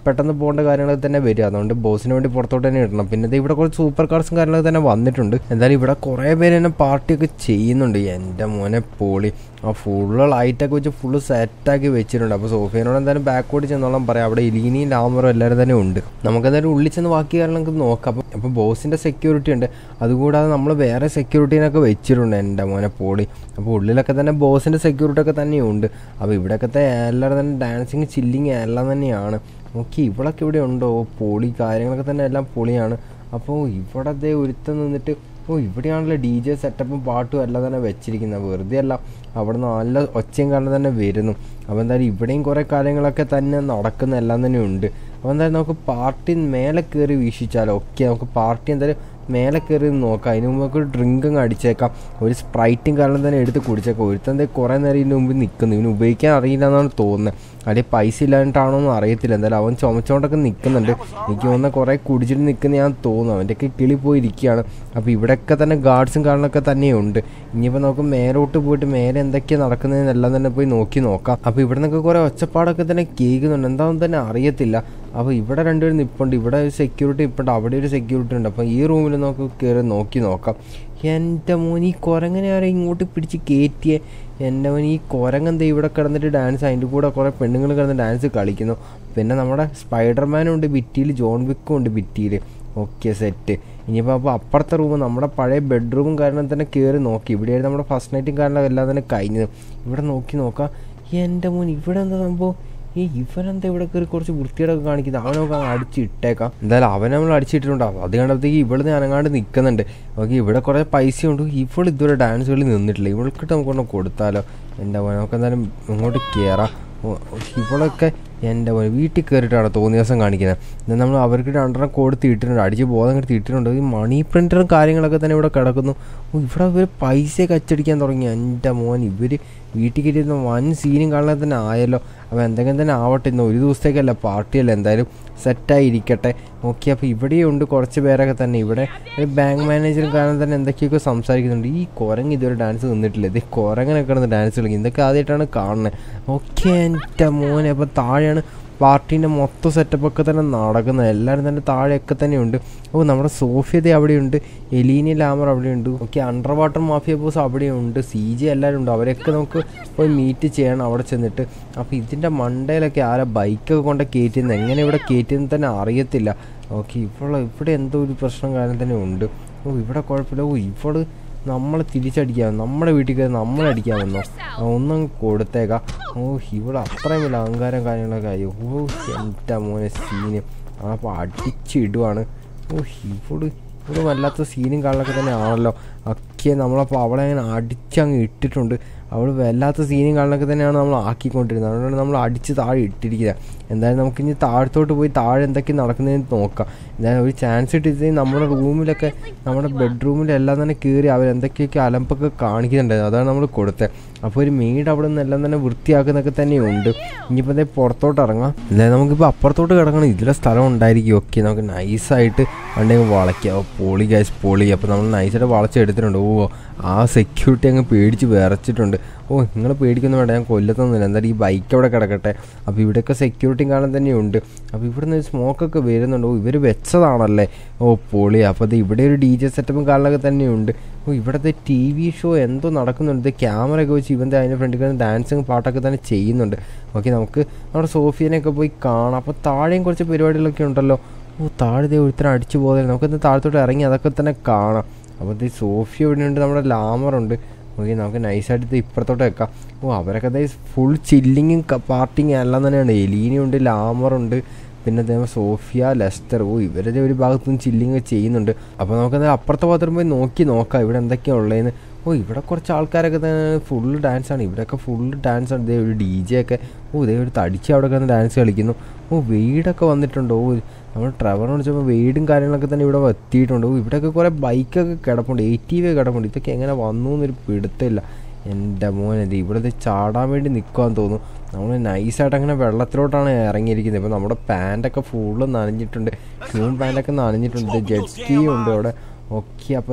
പെട്ടെന്ന് പോകേണ്ട കാര്യങ്ങളൊക്കെ തന്നെ വരും അതുകൊണ്ട് ബോസിന് വേണ്ടി പുറത്തോട്ട് തന്നെ ഇടണം പിന്നെ ദേ ഇവിടെ കുറച്ച് സൂപ്പർ കാർസും കാര്യങ്ങളൊക്കെ തന്നെ വന്നിട്ടുണ്ട് എന്തായാലും ഇവിടെ കുറേ പേര് തന്നെ പാർട്ടിയൊക്കെ ചെയ്യുന്നുണ്ട് എൻ്റെ മോനെ പോളി ആ ഫുള്ള് ലൈറ്റൊക്കെ വെച്ച് ഫുള്ള് സെറ്റാക്കി വെച്ചിട്ടുണ്ട് അപ്പോൾ സോഫിയനോട് എന്തായാലും ബാക്കോട്ട് ചെന്നോളം പറയാം അവിടെ ഇലീനിയും ലാമറും എല്ലാവരും തന്നെ ഉണ്ട് നമുക്കെന്തായാലും ഉള്ളിൽ ചെന്ന് ബാക്കി കാര്യങ്ങളൊക്കെ നോക്കാം അപ്പം അപ്പോൾ ബോസിൻ്റെ സെക്യൂരിറ്റി ഉണ്ട് അതുകൂടാതെ നമ്മൾ വേറെ സെക്യൂരിറ്റീനൊക്കെ വെച്ചിട്ടുണ്ട് എൻ്റെ മോനെ പോളി അപ്പോൾ ഉള്ളിലൊക്കെ തന്നെ ബോസിൻ്റെ സെക്യൂരിറ്റി ഒക്കെ തന്നെയുണ്ട് അപ്പോൾ ഇവിടെയൊക്കെ എല്ലാവരും തന്നെ ഡാൻസിങ് ചില്ലിങ് എല്ലാം തന്നെയാണ് ഓക്കെ ഇവളൊക്കെ ഇവിടെ ഉണ്ടോ പൊളി കാര്യങ്ങളൊക്കെ തന്നെ എല്ലാം പൊളിയാണ് അപ്പോൾ ഇവിടെ ദേ ഒരുത്തം നിന്നിട്ട് ഓ ഇവിടെയാണല്ലോ ഡി ജെ സെറ്റപ്പും പാട്ടും എല്ലാം തന്നെ വെച്ചിരിക്കുന്നത് വെറുതെ അല്ല അവിടെ നിന്ന് നല്ല ഒച്ചയും കാരണം തന്നെ വരുന്നു അപ്പോൾ എന്തായാലും ഇവിടെയും കുറേ കാര്യങ്ങളൊക്കെ തന്നെ നടക്കുന്ന എല്ലാം തന്നെ ഉണ്ട് അപ്പോൾ എന്തായാലും നമുക്ക് പാർട്ടി മേലെ കയറി വീക്ഷിച്ചാലോ ഓക്കെ നമുക്ക് പാർട്ടി എന്തായാലും മേലെ കയറി നോക്കാം അതിന് മുമ്പ് നമുക്ക് ഡ്രിങ്ക് അങ്ങ് അടിച്ചേക്കാം ഒരു സ്പ്രൈറ്റും കാരണം തന്നെ എടുത്ത് കുടിച്ചേക്കാം ഒരുത്തൻ്റെ കുറേ നേരം ഇതിന് മുമ്പ് നിൽക്കുന്നു ഇവന് ഉപയോഗിക്കാൻ അറിയില്ല എന്നാണ് തോന്നുന്നത് അല്ലെങ്കിൽ പൈസ ഇല്ലാണ്ടാണോ എന്ന് അറിയത്തില്ല എന്തായാലും അവൻ ചുമച്ചുകൊണ്ടൊക്കെ നിൽക്കുന്നുണ്ട് എനിക്ക് തോന്നുന്ന കുറേ കുടിച്ചിട്ട് നിൽക്കുന്ന ഞാൻ തോന്നുന്നു അവൻ്റെയൊക്കെ കിളി പോയി ഇരിക്കുകയാണ് അപ്പോൾ ഇവിടെയൊക്കെ തന്നെ ഗാർഡ്സും കാര്യങ്ങളൊക്കെ തന്നെയുണ്ട് ഇനിയിപ്പോൾ നമുക്ക് മേലോട്ട് പോയിട്ട് മേലെ എന്തൊക്കെയാണ് നടക്കുന്നതെന്നെല്ലാം തന്നെ പോയി നോക്കി നോക്കാം അപ്പോൾ ഇവിടെ നിന്നൊക്കെ കുറേ ഒച്ചപ്പാടൊക്കെ തന്നെ കേൾക്കുന്നുണ്ട് എന്താണെന്ന് തന്നെ അറിയത്തില്ല അപ്പോൾ ഇവിടെ രണ്ടുപേരും നിൽപ്പുണ്ട് ഇവിടെ ഒരു സെക്യൂരിറ്റി ഇപ്പുണ്ട് അവിടെ ഒരു സെക്യൂരിറ്റി ഉണ്ട് അപ്പോൾ ഈ റൂമിൽ നമുക്ക് കയറി നോക്കി നോക്കാം എൻ്റെ മോൻ ഈ കുരങ്ങനെ ആരെ ഇങ്ങോട്ട് പിടിച്ച് കയറ്റിയേ എൻ്റെ മോൻ ഈ കുരങ്ങെന്താ ഇവിടെ കിടന്നിട്ട് ഡാൻസ് അതിൻ്റെ കൂടെ കുറേ പെണ്ണുങ്ങൾ കിടന്ന് ഡാൻസ് കളിക്കുന്നു പിന്നെ നമ്മുടെ സ്പൈഡർമാനും ഉണ്ട് ഭിറ്റിയിൽ ജോൺ വിക്കും ഉണ്ട് ഭിറ്റിയിൽ ഓക്കെ സെറ്റ് ഇനിയിപ്പോൾ അപ്പോൾ അപ്പുറത്തെ റൂം നമ്മുടെ പഴയ ബെഡ്റൂമും കാരണം തന്നെ കയറി നോക്കി ഇവിടെയായിരുന്നു നമ്മുടെ ഫസ്റ്റ് നൈറ്റും കാരണം എല്ലാം തന്നെ കഴിഞ്ഞത് ഇവിടെ നോക്കി നോക്കാം എൻ്റെ മോൻ ഇവിടെ എന്താ സംഭവം ഈ ഇവനെന്താ ഇവിടെ കയറി കുറച്ച് വൃത്തിയോടൊക്കെ കാണിക്കുന്നത് അവനൊക്കെ അങ്ങ് അടിച്ചിട്ടേക്കാം എന്തായാലും അവനെ നമ്മൾ അടിച്ചിട്ടുണ്ടാവും അത് കണ്ടപ്പോഴത്തേക്ക് ഇവിടെ അനങ്ങാണ്ട് നിൽക്കുന്നുണ്ട് ഓക്കെ ഇവിടെ കുറേ പൈസയുണ്ട് ഇവൾ ഇതുവരെ ഡാൻസ് കളി നിന്നിട്ടില്ല ഇവൾക്കിട്ട് നമുക്കൊന്ന് കൊടുത്താലോ എൻ്റെ മോനെ നമുക്ക് എന്തായാലും ഇങ്ങോട്ട് കയറാം ഓ, ഇവളൊക്കെ എൻ്റെ മോനെ വീട്ടിൽ കയറിയിട്ടാണ് തോന്നിയ ദിവസം കാണിക്കുന്നത് എന്നാൽ നമ്മൾ അവർക്ക് രണ്ടെണ്ണം കൊടുത്ത് ഇട്ടിട്ടുണ്ട് അടിച്ച് ബോധം കെടുത്ത് ഇട്ടിട്ടുണ്ട് ഈ മണി പ്രിൻ്ററും കാര്യങ്ങളൊക്കെ തന്നെ ഇവിടെ കിടക്കുന്നു ഓ, ഇവിടെ ഇവർ പൈസയൊക്കെ അച്ചടിക്കാൻ തുടങ്ങി എൻ്റെ മോൻ ഇവർ വീട്ടിൽ കയറ്റിയിരുന്ന വൻ സീനും കാണാൻ തന്നെ ആയല്ലോ അപ്പോൾ എന്തെങ്കിലും തന്നെ ആവട്ടെ ഇന്ന് ഒരു ദിവസത്തേക്കല്ല പാർട്ടിയല്ല എന്തായാലും സെറ്റായി ഇരിക്കട്ടെ ഓക്കെ അപ്പോൾ ഇവിടെയുണ്ട് കുറച്ച് പേരൊക്കെ തന്നെ ഇവിടെ ഒരു ബാങ്ക് മാനേജറും കാരണം തന്നെ എന്തൊക്കെയൊക്കെ സംസാരിക്കുന്നുണ്ട് ഈ കുരങ്ങ് ഇതുവരെ ഡാൻസ് നിന്നിട്ടില്ല ഇത് കുരങ്ങനൊക്കെ കിടന്ന് ഡാൻസ് കളിക്കും ഇതൊക്കെ ആദ്യമായിട്ടാണ് കാണുന്നത് ഓക്കെ എൻ്റെ മോനെ അപ്പോൾ താഴെയാണ് പാർട്ടീൻ്റെ മൊത്തം സെറ്റപ്പൊക്കെ തന്നെ നടക്കുന്നത് എല്ലാവരും തന്നെ താഴെയൊക്കെ തന്നെയുണ്ട് ഓ നമ്മുടെ സോഫിയത അവിടെയുണ്ട് എലീനി ലാമർ അവിടെയുണ്ട് okay under water mafia boss അവിടെയുണ്ട് സി ജി എല്ലാവരും ഉണ്ട് അവരൊക്കെ നമുക്ക് പോയി മീറ്റ് ചെയ്യണം അവിടെ ചെന്നിട്ട് അപ്പോൾ ഇതിൻ്റെ മണ്ടയിലൊക്കെ ആരാ ബൈക്കൊക്കെ കൊണ്ട് കയറ്റിയെന്ന് എങ്ങനെ ഇവിടെ കയറ്റിയെന്ന് തന്നെ അറിയത്തില്ല ഓക്കെ ഇവിടെ ഇവിടെ എന്തോ ഒരു പ്രശ്നം കാരണം തന്നെ ഉണ്ട് ഓ ഇവിടെ കുഴപ്പമില്ല ഓ ഇവള് നമ്മളെ തിരിച്ചടിക്കാം നമ്മുടെ വീട്ടിൽ കയറി നമ്മളെ അടിക്കാമെന്നോ ആ, ഒന്നും കൊടുത്തേക്കാം ഓ ഇവിടെ അത്രയും വലിയ അഹങ്കാരം കാര്യങ്ങളൊക്കെ ആയി ഓ എൻ്റെ മോനെ സീന് അപ്പോൾ അടിച്ചിടുവാണ് ഓ ഇവള് ഇവിടെ വല്ലാത്ത സീനും കാണലൊക്കെ തന്നെ ആണല്ലോ ഒക്കെ നമ്മളപ്പോൾ അവളെ അങ്ങനെ അടിച്ചങ്ങ് ഇട്ടിട്ടുണ്ട് അവൾ വല്ലാത്ത സീനും കാണലൊക്കെ തന്നെയാണ് നമ്മൾ ആക്കിക്കൊണ്ടിരുന്നത് അതുകൊണ്ടാണ് നമ്മൾ അടിച്ച് താഴെ ഇട്ടിരിക്കുന്നത് എന്തായാലും നമുക്കിനി താഴത്തോട്ട് പോയി താഴെ എന്തൊക്കെ നടക്കുന്നതെന്ന് നോക്കാം എന്തായാലും ഒരു ചാൻസ് ഇട്ടിട്ട് നമ്മുടെ റൂമിലൊക്കെ നമ്മുടെ ബെഡ്റൂമിലെല്ലാം തന്നെ കയറി അവരെന്തൊക്കെയൊക്കെ അലമ്പൊക്കെ കാണിക്കുന്നുണ്ടായിരുന്നു അതാണ് നമ്മൾ കൊടുത്തത് അപ്പോൾ ഒരു മെയ്ഡ് അവിടെ നിന്ന് എല്ലാം തന്നെ വൃത്തിയാക്കുന്നൊക്കെ തന്നെയുണ്ട് ഇനിയിപ്പോൾ അതേ പുറത്തോട്ട് ഇറങ്ങാം എന്തായാലും നമുക്കിപ്പോൾ അപ്പുറത്തോട്ട് കിടക്കണം ഇതിലെ സ്ഥലം ഉണ്ടായിരിക്കും ഓക്കെ നമുക്ക് നൈസായിട്ട് വണ്ടി വളയ്ക്കാം ഓ, പൊളി ഗ്യാസ് പൊളി അപ്പോൾ നമ്മൾ നൈസായിട്ട് വളച്ചെടുത്തിട്ടുണ്ട് ഓ ആ സെക്യൂരിറ്റി അങ്ങ് പേടിച്ച് വിറച്ചിട്ടുണ്ട് ഓ നിങ്ങൾ പേടിക്കൊന്നും വേണ്ട ഞാൻ കൊല്ലത്തൊന്നുമില്ല എന്തായാലും ഈ ബൈക്ക് അവിടെ കിടക്കട്ടെ അപ്പോൾ ഇവിടെയൊക്കെ സെക്യൂരിറ്റിയും കാണാൻ തന്നെയുണ്ട് അപ്പോൾ ഇവിടുന്ന് സ്മോക്കൊക്കെ വരുന്നുണ്ട് ഓ ഇവർ വെച്ചതാണല്ലേ ഓ പൊളി അപ്പോൾ അത് ഇവിടെ ഒരു ഡി ജെ സെറ്റപ്പും കാണാനൊക്കെ തന്നെയുണ്ട് ഓ ഇവിടുത്തെ ടി വി ഷോ എന്തോ നടക്കുന്നുണ്ട് ക്യാമറ ഒക്കെ വെച്ച് ഇവൻ്റെ അതിൻ്റെ ഫ്രണ്ടിൽ കിടന്ന് ഡാൻസും പാട്ടൊക്കെ തന്നെ ചെയ്യുന്നുണ്ട് ഓക്കെ നമുക്ക് നമ്മുടെ സോഫിയനെയൊക്കെ പോയി കാണാം അപ്പോൾ താഴെയും കുറച്ച് പരിപാടികളൊക്കെ ഉണ്ടല്ലോ ഓ താഴെ ദേ ഒരുത്തരം അടിച്ചു പോകുന്നില്ല നമുക്കിന്ന് താഴത്തോട്ട് ഇറങ്ങി അതൊക്കെ തന്നെ കാണാം അപ്പോൾ ഇത് സോഫിയ ഇവിടെ ഉണ്ട് നമ്മുടെ ലാമറുണ്ട് ഓക്കെ നമുക്ക് നൈസായിട്ട് ഇത് ഇപ്പുറത്തോട്ട് വെക്കാം ഓ അവരൊക്കെ ദേ ഫുൾ ചില്ലിങ്ങും പാർട്ടിങ് എല്ലാം തന്നെയാണ് എലീനയുണ്ട് ലാമറുണ്ട് പിന്നെ അതേപോലെ സോഫിയ ലെസ്റ്റർ ഓ ഇവരുടെ ഒരു ഭാഗത്തും ചില്ലിങ് ചെയ്യുന്നുണ്ട് അപ്പോൾ നമുക്ക് അപ്പുറത്തെ ഭാഗത്തോട്ട് പോയി നോക്കി നോക്കാം ഇവിടെ എന്തൊക്കെയാണ് ഉള്ളതെന്ന് ഓ ഇവിടെ കുറച്ച് ആൾക്കാരൊക്കെ തന്നെ ഫുള്ള് ഡാൻസാണ് ഇവിടെയൊക്കെ ഫുള്ള് ഡാൻസാണ് ഇതേ ഒരു ഡി ജെ ഒക്കെ ഓ ഇതേ ഒരു തടിച്ച് അവിടെ കിടന്ന് ഡാൻസ് കളിക്കുന്നു ഓ വെയ്ഡൊക്കെ വന്നിട്ടുണ്ട് ഓ നമ്മൾ ട്രവറിന് വിളിച്ചപ്പോൾ വെയ്ഡും കാര്യങ്ങളൊക്കെ തന്നെ ഇവിടെ എത്തിയിട്ടുണ്ട് ഓ ഇവിടെയൊക്കെ കുറേ ബൈക്കൊക്കെ കിടപ്പുണ്ട് എ ടി വി കിടപ്പുണ്ട് ഇതൊക്കെ എങ്ങനെ വന്നു എന്നൊരു പിടുത്തമില്ല എൻ്റെ മോനെ ഇത് ഇവിടുത്തെ ചാടാൻ വേണ്ടി നിൽക്കുവാന്ന് തോന്നുന്നു നമ്മൾ നൈസായിട്ട് അങ്ങനെ വെള്ളത്തിലോട്ടാണ് ഇറങ്ങിയിരിക്കുന്നത് ഇപ്പോൾ നമ്മുടെ പാൻറ്റൊക്കെ ഫുള്ള് നനഞ്ഞിട്ടുണ്ട് ഷൂം പാൻറ്റൊക്കെ നനഞ്ഞിട്ടുണ്ട് ജെറ്റ് സ്കീ ഉണ്ട് അവിടെ ഓക്കെ അപ്പോഴത്തെ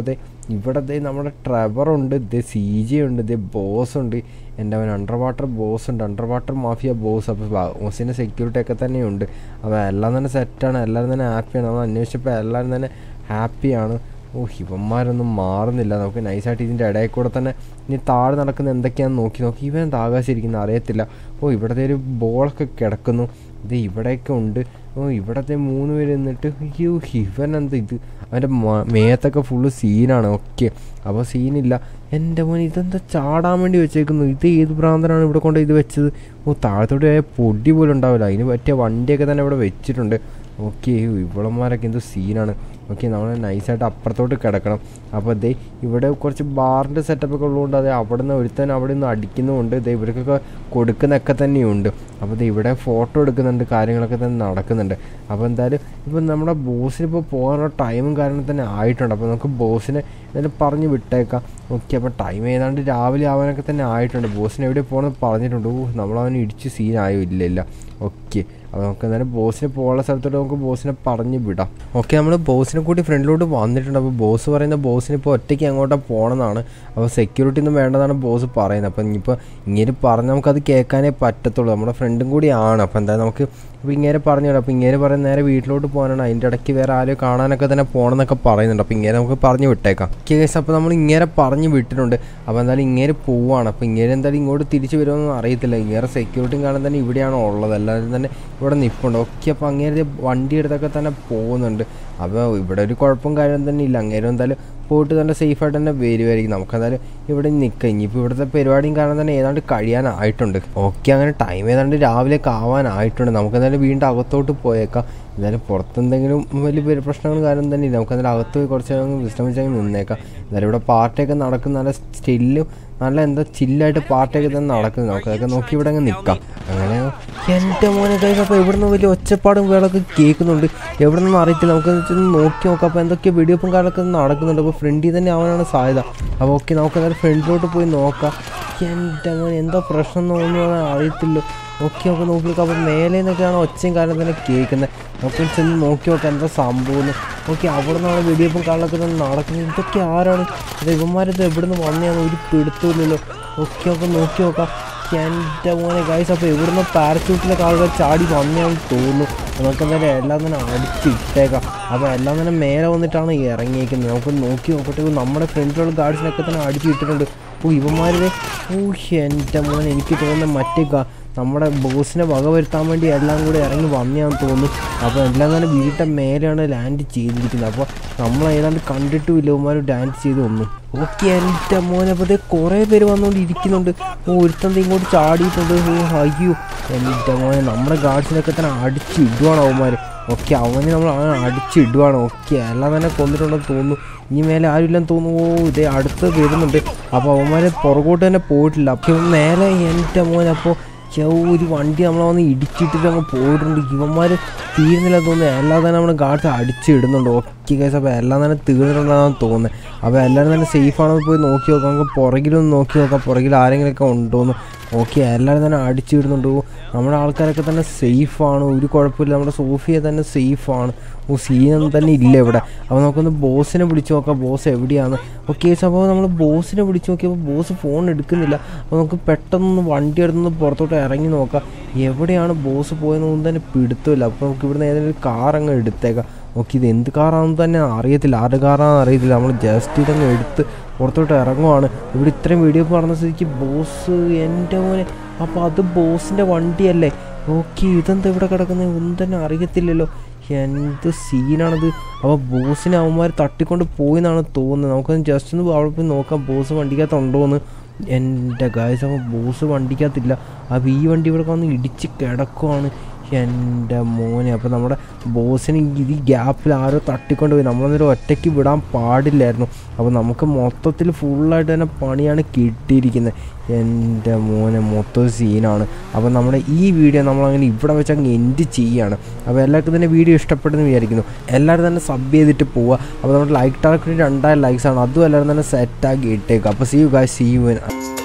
ഇവിടെ ദേ നമ്മുടെ ട്രെവറുണ്ട് ദേ സി ജെ ഉണ്ട് ദേ ബോസ് ഉണ്ട് എൻ്റെ അവൻ അണ്ടർ വാട്ടർ ബോസ് ഉണ്ട് അണ്ടർ വാട്ടർ മാഫിയ ബോസ് അപ്പോൾ ബോസിൻ്റെ സെക്യൂരിറ്റി ഒക്കെ തന്നെയുണ്ട് അപ്പോൾ എല്ലാം തന്നെ സെറ്റാണ് എല്ലാവരും തന്നെ ഹാപ്പിയാണ് നമ്മൾ അന്വേഷിച്ചപ്പോൾ എല്ലാവരും തന്നെ ഹാപ്പിയാണ് ഓ ഇവന്മാരൊന്നും മാറുന്നില്ല നമുക്ക് നൈസായിട്ട് ഇതിൻ്റെ ഇടയിൽ കൂടെ തന്നെ ഇനി താഴെ നടക്കുന്ന എന്തൊക്കെയാണെന്ന് നോക്കി നോക്കി ഇവൻ എന്താ ആകാശിരിക്കുന്നത് അറിയത്തില്ല ഓ ഇവിടത്തെ ഒരു ബോളൊക്കെ കിടക്കുന്നു ഇത് ഇവിടെയൊക്കെ ഉണ്ട് ഓ ഇവിടത്തെ മൂന്ന് പേര് നിന്നിട്ട് അയ്യോ ഇവൻ എന്താ ഇത് അവൻ്റെ മേത്തൊക്കെ ഫുള്ള് സീനാണ് ഓക്കെ അപ്പോൾ സീനില്ല എൻ്റെ മോൻ ഇതെന്താ ചാടാൻ വേണ്ടി വെച്ചേക്കുന്നു ഇത് ഏത് ഭ്രാന്തനാണ് ഇവിടെ കൊണ്ട് ഇത് വെച്ചത് ഓ താഴത്തോട്ട് പോയ പൊടി പോലും ഉണ്ടാവില്ല അതിന് പറ്റിയ വണ്ടിയൊക്കെ തന്നെ ഇവിടെ വെച്ചിട്ടുണ്ട് ഓക്കെ ഇവളന്മാരൊക്കെ എന്തോ സീനാണ് ഓക്കെ നമ്മൾ നൈസായിട്ട് അപ്പുറത്തോട്ട് കിടക്കണം അപ്പോൾ ദേ ഇവിടെ കുറച്ച് ബാറിൻ്റെ സെറ്റപ്പൊക്കെ ഉള്ളതുകൊണ്ട് അത് അവിടെ നിന്ന് ഒരുത്തൻ അവിടെ നിന്ന് അടിക്കുന്നുമുണ്ട് ദേ ഇവർക്കൊക്കെ കൊടുക്കുന്നൊക്കെ തന്നെയുണ്ട് അപ്പോൾ ദേ ഇവിടെ ഫോട്ടോ എടുക്കുന്നുണ്ട് കാര്യങ്ങളൊക്കെ തന്നെ നടക്കുന്നുണ്ട് അപ്പോൾ എന്തായാലും ഇപ്പം നമ്മുടെ ബോസിന് ഇപ്പോൾ പോകാനുള്ള ടൈമും കാര്യങ്ങളും തന്നെ ആയിട്ടുണ്ട് അപ്പോൾ നമുക്ക് ബോസിനെ എന്തായാലും പറഞ്ഞ് വിട്ടേക്കാം ഓക്കെ അപ്പോൾ ടൈം ഏതാണ്ട് രാവിലെ ആവാനൊക്കെ തന്നെ ആയിട്ടുണ്ട് ബോസിന് എവിടെ പോകണമെന്ന് പറഞ്ഞിട്ടുണ്ട് ഓ നമ്മളവനെ ഇടിച്ച് സീനായോ ഇല്ല ഇല്ല ഓക്കെ അപ്പോൾ നമുക്ക് എന്തായാലും ബോസിന് പോകാനുള്ള സ്ഥലത്തോട്ട് നമുക്ക് ബോസിനെ പറഞ്ഞ് വിടാം ഓക്കെ നമ്മൾ ബോസിനെ കൂട്ടി ഫ്രണ്ടിലോട്ട് വന്നിട്ടുണ്ട് അപ്പോൾ ബോസ് പറയുന്ന ബോസിന് ഇപ്പോൾ ഒറ്റയ്ക്ക് അങ്ങോട്ട് പോകണമെന്നാണ് അപ്പോൾ സെക്യൂരിറ്റി ഒന്നും വേണ്ടതാണ് ബോസ് പറയുന്നത് അപ്പോൾ ഇനിയിപ്പോൾ ഇങ്ങനെ പറഞ്ഞ് നമുക്കത് കേൾക്കാനേ പറ്റത്തുള്ളൂ നമ്മുടെ ഫ്രണ്ടും കൂടിയാണ് അപ്പോൾ എന്തായാലും നമുക്ക് അപ്പോൾ ഇങ്ങനെ പറഞ്ഞു വിടാം അപ്പോൾ ഇങ്ങനെ പറയുന്ന നേരെ വീട്ടിലോട്ട് പോകാനാണ് അതിൻ്റെ ഇടയ്ക്ക് വേറെ ആരും കാണാനൊക്കെ തന്നെ പോകണമെന്നൊക്കെ പറയുന്നുണ്ട് അപ്പോൾ ഇങ്ങനെ നമുക്ക് പറഞ്ഞു വിട്ടേക്കാം കേസ് അപ്പോൾ നമ്മൾ ഇങ്ങനെ പറഞ്ഞു വിട്ടിട്ടുണ്ട് അപ്പോൾ എന്തായാലും ഇങ്ങനെ പോവാണ് അപ്പോൾ ഇങ്ങനെ എന്തായാലും ഇങ്ങോട്ട് തിരിച്ചു വരുമെന്നൊന്നും അറിയത്തില്ല ഇങ്ങനെ സെക്യൂരിറ്റിയും കാണാൻ തന്നെ ഇവിടെയാണ് ഉള്ളത് എല്ലാവരും തന്നെ ഇവിടെ നിൽപ്പുണ്ട് ഓക്കെ അപ്പോൾ അങ്ങനെ വണ്ടി എടുത്തൊക്കെ തന്നെ പോകുന്നുണ്ട് അപ്പോൾ ഇവിടെ ഒരു കുഴപ്പം കാര്യം തന്നെ ഇല്ല അങ്ങനെ എന്തായാലും പോയിട്ട് നല്ല സേഫായിട്ട് തന്നെ വരുമായിരിക്കും നമുക്കെന്തായാലും ഇവിടെ നിൽക്കാം ഇനിയിപ്പോൾ ഇവിടുത്തെ പരിപാടിയും കാരണം തന്നെ ഏതാണ്ട് കഴിയാനായിട്ടുണ്ട് ഓക്കെ അങ്ങനെ ടൈം ഏതാണ്ട് രാവിലെയൊക്കെ ആവാനായിട്ടുണ്ട് നമുക്കെന്തായാലും വീണ്ടും അകത്തോട്ട് പോയേക്കാം എന്തായാലും പുറത്തെന്തെങ്കിലും വലിയ പരി- പ്രശ്നങ്ങളും കാര്യം തന്നെ ഇല്ല നമുക്കതിൽ അകത്ത് പോയി കുറച്ച് നേരം വിശ്രമിച്ചങ്ങ് നിന്നേക്കാം എന്തായാലും ഇവിടെ പാർട്ടിയൊക്കെ നടക്കുന്ന നല്ല സ്റ്റില്ലും നല്ല എന്താ ചില്ലായിട്ട് പാർട്ടിയൊക്കെ തന്നെ നടക്കുന്നത് നമുക്കതൊക്കെ നോക്കി ഇവിടെ അങ്ങ് നിൽക്കാം അങ്ങനെ എൻ്റെ മോനെ കൈ അപ്പോൾ ഇവിടെ നിന്ന് വലിയ ഒച്ചപ്പാടും വേളൊക്കെ കേൾക്കുന്നുണ്ട് എവിടെ നിന്നും അറിയത്തില്ല നമുക്ക് ചെന്ന് നോക്കി നോക്കാം അപ്പോൾ എന്തൊക്കെ വെടിവെപ്പും കാലൊക്കെ നടക്കുന്നുണ്ട് അപ്പോൾ ഫ്രണ്ടിൽ തന്നെ ആവാനാണ് സാധ്യത അപ്പോൾ ഓക്കെ നമുക്ക് എന്തായാലും ഫ്രണ്ടിലോട്ട് പോയി നോക്കാം എൻ്റെ മോൻ എന്താ പ്രശ്നം എന്നൊന്നും അറിയത്തില്ല ഓക്കെ ഒക്കെ നോക്കി നോക്കാം അപ്പോൾ മേലെ നിന്നൊക്കെയാണ് ഒച്ചയും കാലം തന്നെ കേൾക്കുന്നത് നമുക്ക് ചെന്ന് നോക്കി നോക്കാം എന്താ സംഭവം എന്ന് ഓക്കെ അവിടെ നിന്നാണ് വെടിവെപ്പും കാലൊക്കെ തന്നെ നടക്കുന്നത് ഇതൊക്കെ ആരാണ് ഇത് ഇവന്മാരിത് എവിടെ നിന്ന് വന്നതാണ് ഒരു പിടുത്തമില്ലല്ലോ ഓക്കെ ഒക്കെ നോക്കി നോക്കാം എൻ്റെ മോനെ ഗൈസ് അപ്പോൾ ഇവിടുന്ന് പാരച്യൂട്ടിലൊക്കെ ആളുകൾ ചാടി വന്നതാണെന്ന് തോന്നുന്നു നമുക്ക് എന്തായാലും എല്ലാം തന്നെ അടിച്ചിട്ടേക്കാം അപ്പോൾ എല്ലാം തന്നെ മേലെ വന്നിട്ടാണ് ഇറങ്ങിയേക്കുന്നത് നമുക്ക് നോക്കി നോക്കട്ടെ നമ്മുടെ ഫ്രണ്ടിലുള്ള ഗാർഡ്സിനൊക്കെ തന്നെ അടിച്ചിട്ടിട്ടുണ്ട് ഓ ഇവന്മാരുടെ ഓ എൻ്റെ മോനെ എനിക്ക് തോന്നുന്ന മറ്റേ ഗാ- നമ്മുടെ ബോസിനെ വകവരുത്താൻ വേണ്ടി എല്ലാം കൂടി ഇറങ്ങി വന്നതാണെന്ന് തോന്നുന്നു അപ്പോൾ എല്ലാം തന്നെ വീട്ടിൻ്റെ മേലെയാണ് ലാൻഡ് ചെയ്തിരിക്കുന്നത് അപ്പോൾ നമ്മൾ ഏതാണ്ട് കണ്ടിട്ടുമില്ല ഇവന്മാർ ഡാൻസ് ചെയ്ത് വന്നു ഓക്കെ എൻ്റെ മോനെ അപ്പോൾ ഇത് കുറേ പേര് വന്നുകൊണ്ട് ഇരിക്കുന്നുണ്ട് ഓ ഒരുത്തന്ത് ഇങ്ങോട്ട് ചാടിയിട്ടുണ്ട് ഓ അയ്യോ എൻ്റെ മോനെ നമ്മുടെ ഗാർഡ്സിനൊക്കെ തന്നെ അടിച്ചിടുവാണ് അവന്മാർ ഓക്കെ അവനെ നമ്മൾ അവനെ അടിച്ചിടുവാണ് ഓക്കെ എല്ലാം തന്നെ കൊന്നിട്ടുണ്ടെന്ന് തോന്നുന്നു ഇനി മേലെ ആരുമില്ലെന്ന് തോന്നുന്നു ഓ ഇതേ അടുത്ത് വരുന്നുണ്ട് അപ്പോൾ അവന്മാരെ പുറകോട്ട് തന്നെ പോയിട്ടില്ല അപ്പോൾ മേലെ എൻ്റെ മോനെ അപ്പോൾ ചോ ഒരു വണ്ടി നമ്മളെ വന്ന് ഇടിച്ചിട്ടിട്ട് അങ്ങ് പോയിട്ടുണ്ട് ഇവന്മാർ തീരുന്നില്ല തോന്നുന്നു എല്ലാം തന്നെ നമ്മൾ ഗാർഡ്സ് അടിച്ചിടുന്നുണ്ട് ഓക്കെ കേസ് അപ്പോൾ എല്ലാം തന്നെ തീർന്നിട്ടുണ്ടെന്നാണ് തോന്നുന്നത് അപ്പോൾ എല്ലാവരും തന്നെ സേഫ് ആണെന്ന് പോയി നോക്കി നോക്കാം നമുക്ക് പുറകിലൊന്ന് നോക്കി നോക്കാം പുറകിൽ ആരെങ്കിലുമൊക്കെ ഉണ്ടോയെന്ന് ഓക്കെ എല്ലാവരും തന്നെ അടിച്ചിടുന്നുണ്ട് ഓ, നമ്മുടെ ആൾക്കാരൊക്കെ തന്നെ സേഫാണ് ഒരു കുഴപ്പമില്ല നമ്മുടെ സോഫിയ തന്നെ സേഫാണ് ഓ സീനൊന്നും തന്നെ ഇല്ല ഇവിടെ അപ്പോൾ നമുക്കൊന്ന് ബോസിനെ വിളിച്ച് നോക്കാം ബോസ് എവിടെയാണ് ഓക്കെ അപ്പോൾ നമ്മൾ ബോസിനെ വിളിച്ച് നോക്കിയപ്പോൾ ബോസ് ഫോൺ എടുക്കുന്നില്ല അപ്പോൾ നമുക്ക് പെട്ടെന്ന് വണ്ടി എടുത്തുനിന്ന് പുറത്തോട്ട് ഇറങ്ങി നോക്കാം എവിടെയാണ് ബോസ് പോയതെന്നൊന്നും തന്നെ പിടുത്തമില്ല അപ്പോൾ നമുക്ക് ഇവിടുന്ന് ഏതെങ്കിലും ഒരു കാർ അങ്ങ് എടുത്തേക്കാം ഓക്കെ ഇത് എന്ത് കാറാണെന്ന് തന്നെ അറിയത്തില്ല ആരുടെ കാറാണെന്ന് അറിയത്തില്ല നമ്മൾ ജസ്റ്റ് ഇതങ്ങ് എടുത്ത് പുറത്തോട്ട് ഇറങ്ങുവാണ് ഇവിടെ ഇത്രയും വീഡിയോ പറഞ്ഞ സ്ഥിതിക്ക് ബോസ് എൻ്റെ മോനെ അപ്പോൾ അത് ബോസിൻ്റെ വണ്ടിയല്ലേ ഓക്കെ ഇതെന്താ ഇവിടെ കിടക്കുന്നത് ഒന്നും തന്നെ അറിയത്തില്ലല്ലോ എന്ത് സീനാണത് അപ്പോൾ ബോസിനെ അവന്മാർ തട്ടിക്കൊണ്ട് പോയി എന്നാണ് തോന്നുന്നത് നമുക്കൊന്ന് ജസ്റ്റ് ഒന്ന് അവിടെ പോയി നോക്കാം ബോസ് വണ്ടിക്കകത്തുണ്ടോ എന്ന് എൻ്റെ ഗായ്സ് അപ്പോൾ ബോസ് വണ്ടിക്കകത്തില്ല അപ്പോൾ ഈ വണ്ടി ഇവിടെ വന്ന് ഇടിച്ച് കിടക്കുവാണ് എൻ്റെ മോനെ അപ്പോൾ നമ്മുടെ ബോസിന് ഇത് ഈ ഗ്യാപ്പിൽ ആരോ തട്ടിക്കൊണ്ട് പോയി നമ്മളന്നേരം ഒറ്റയ്ക്ക് വിടാൻ പാടില്ലായിരുന്നു അപ്പോൾ നമുക്ക് മൊത്തത്തിൽ ഫുള്ളായിട്ട് തന്നെ പണിയാണ് കിട്ടിയിരിക്കുന്നത് എൻ്റെ മോനെ മൊത്തം സീനാണ് അപ്പോൾ നമ്മുടെ ഈ വീഡിയോ നമ്മളങ്ങനെ ഇവിടെ വെച്ച് അങ്ങ് എൻഡ് ചെയ്യാണ് അപ്പോൾ എല്ലാവർക്കും തന്നെ വീഡിയോ ഇഷ്ടപ്പെട്ടെന്ന് വിചാരിക്കുന്നു എല്ലാവരും തന്നെ സബ് ചെയ്തിട്ട് പോവുക അപ്പോൾ നമ്മുടെ ലൈക്ക് ടാർഗറ്റ് രണ്ടായിരം ലൈക്സ് ആണ് അതും എല്ലാവരും തന്നെ സെറ്റാക്കി ഇട്ടേക്കുക അപ്പോൾ see you guy see U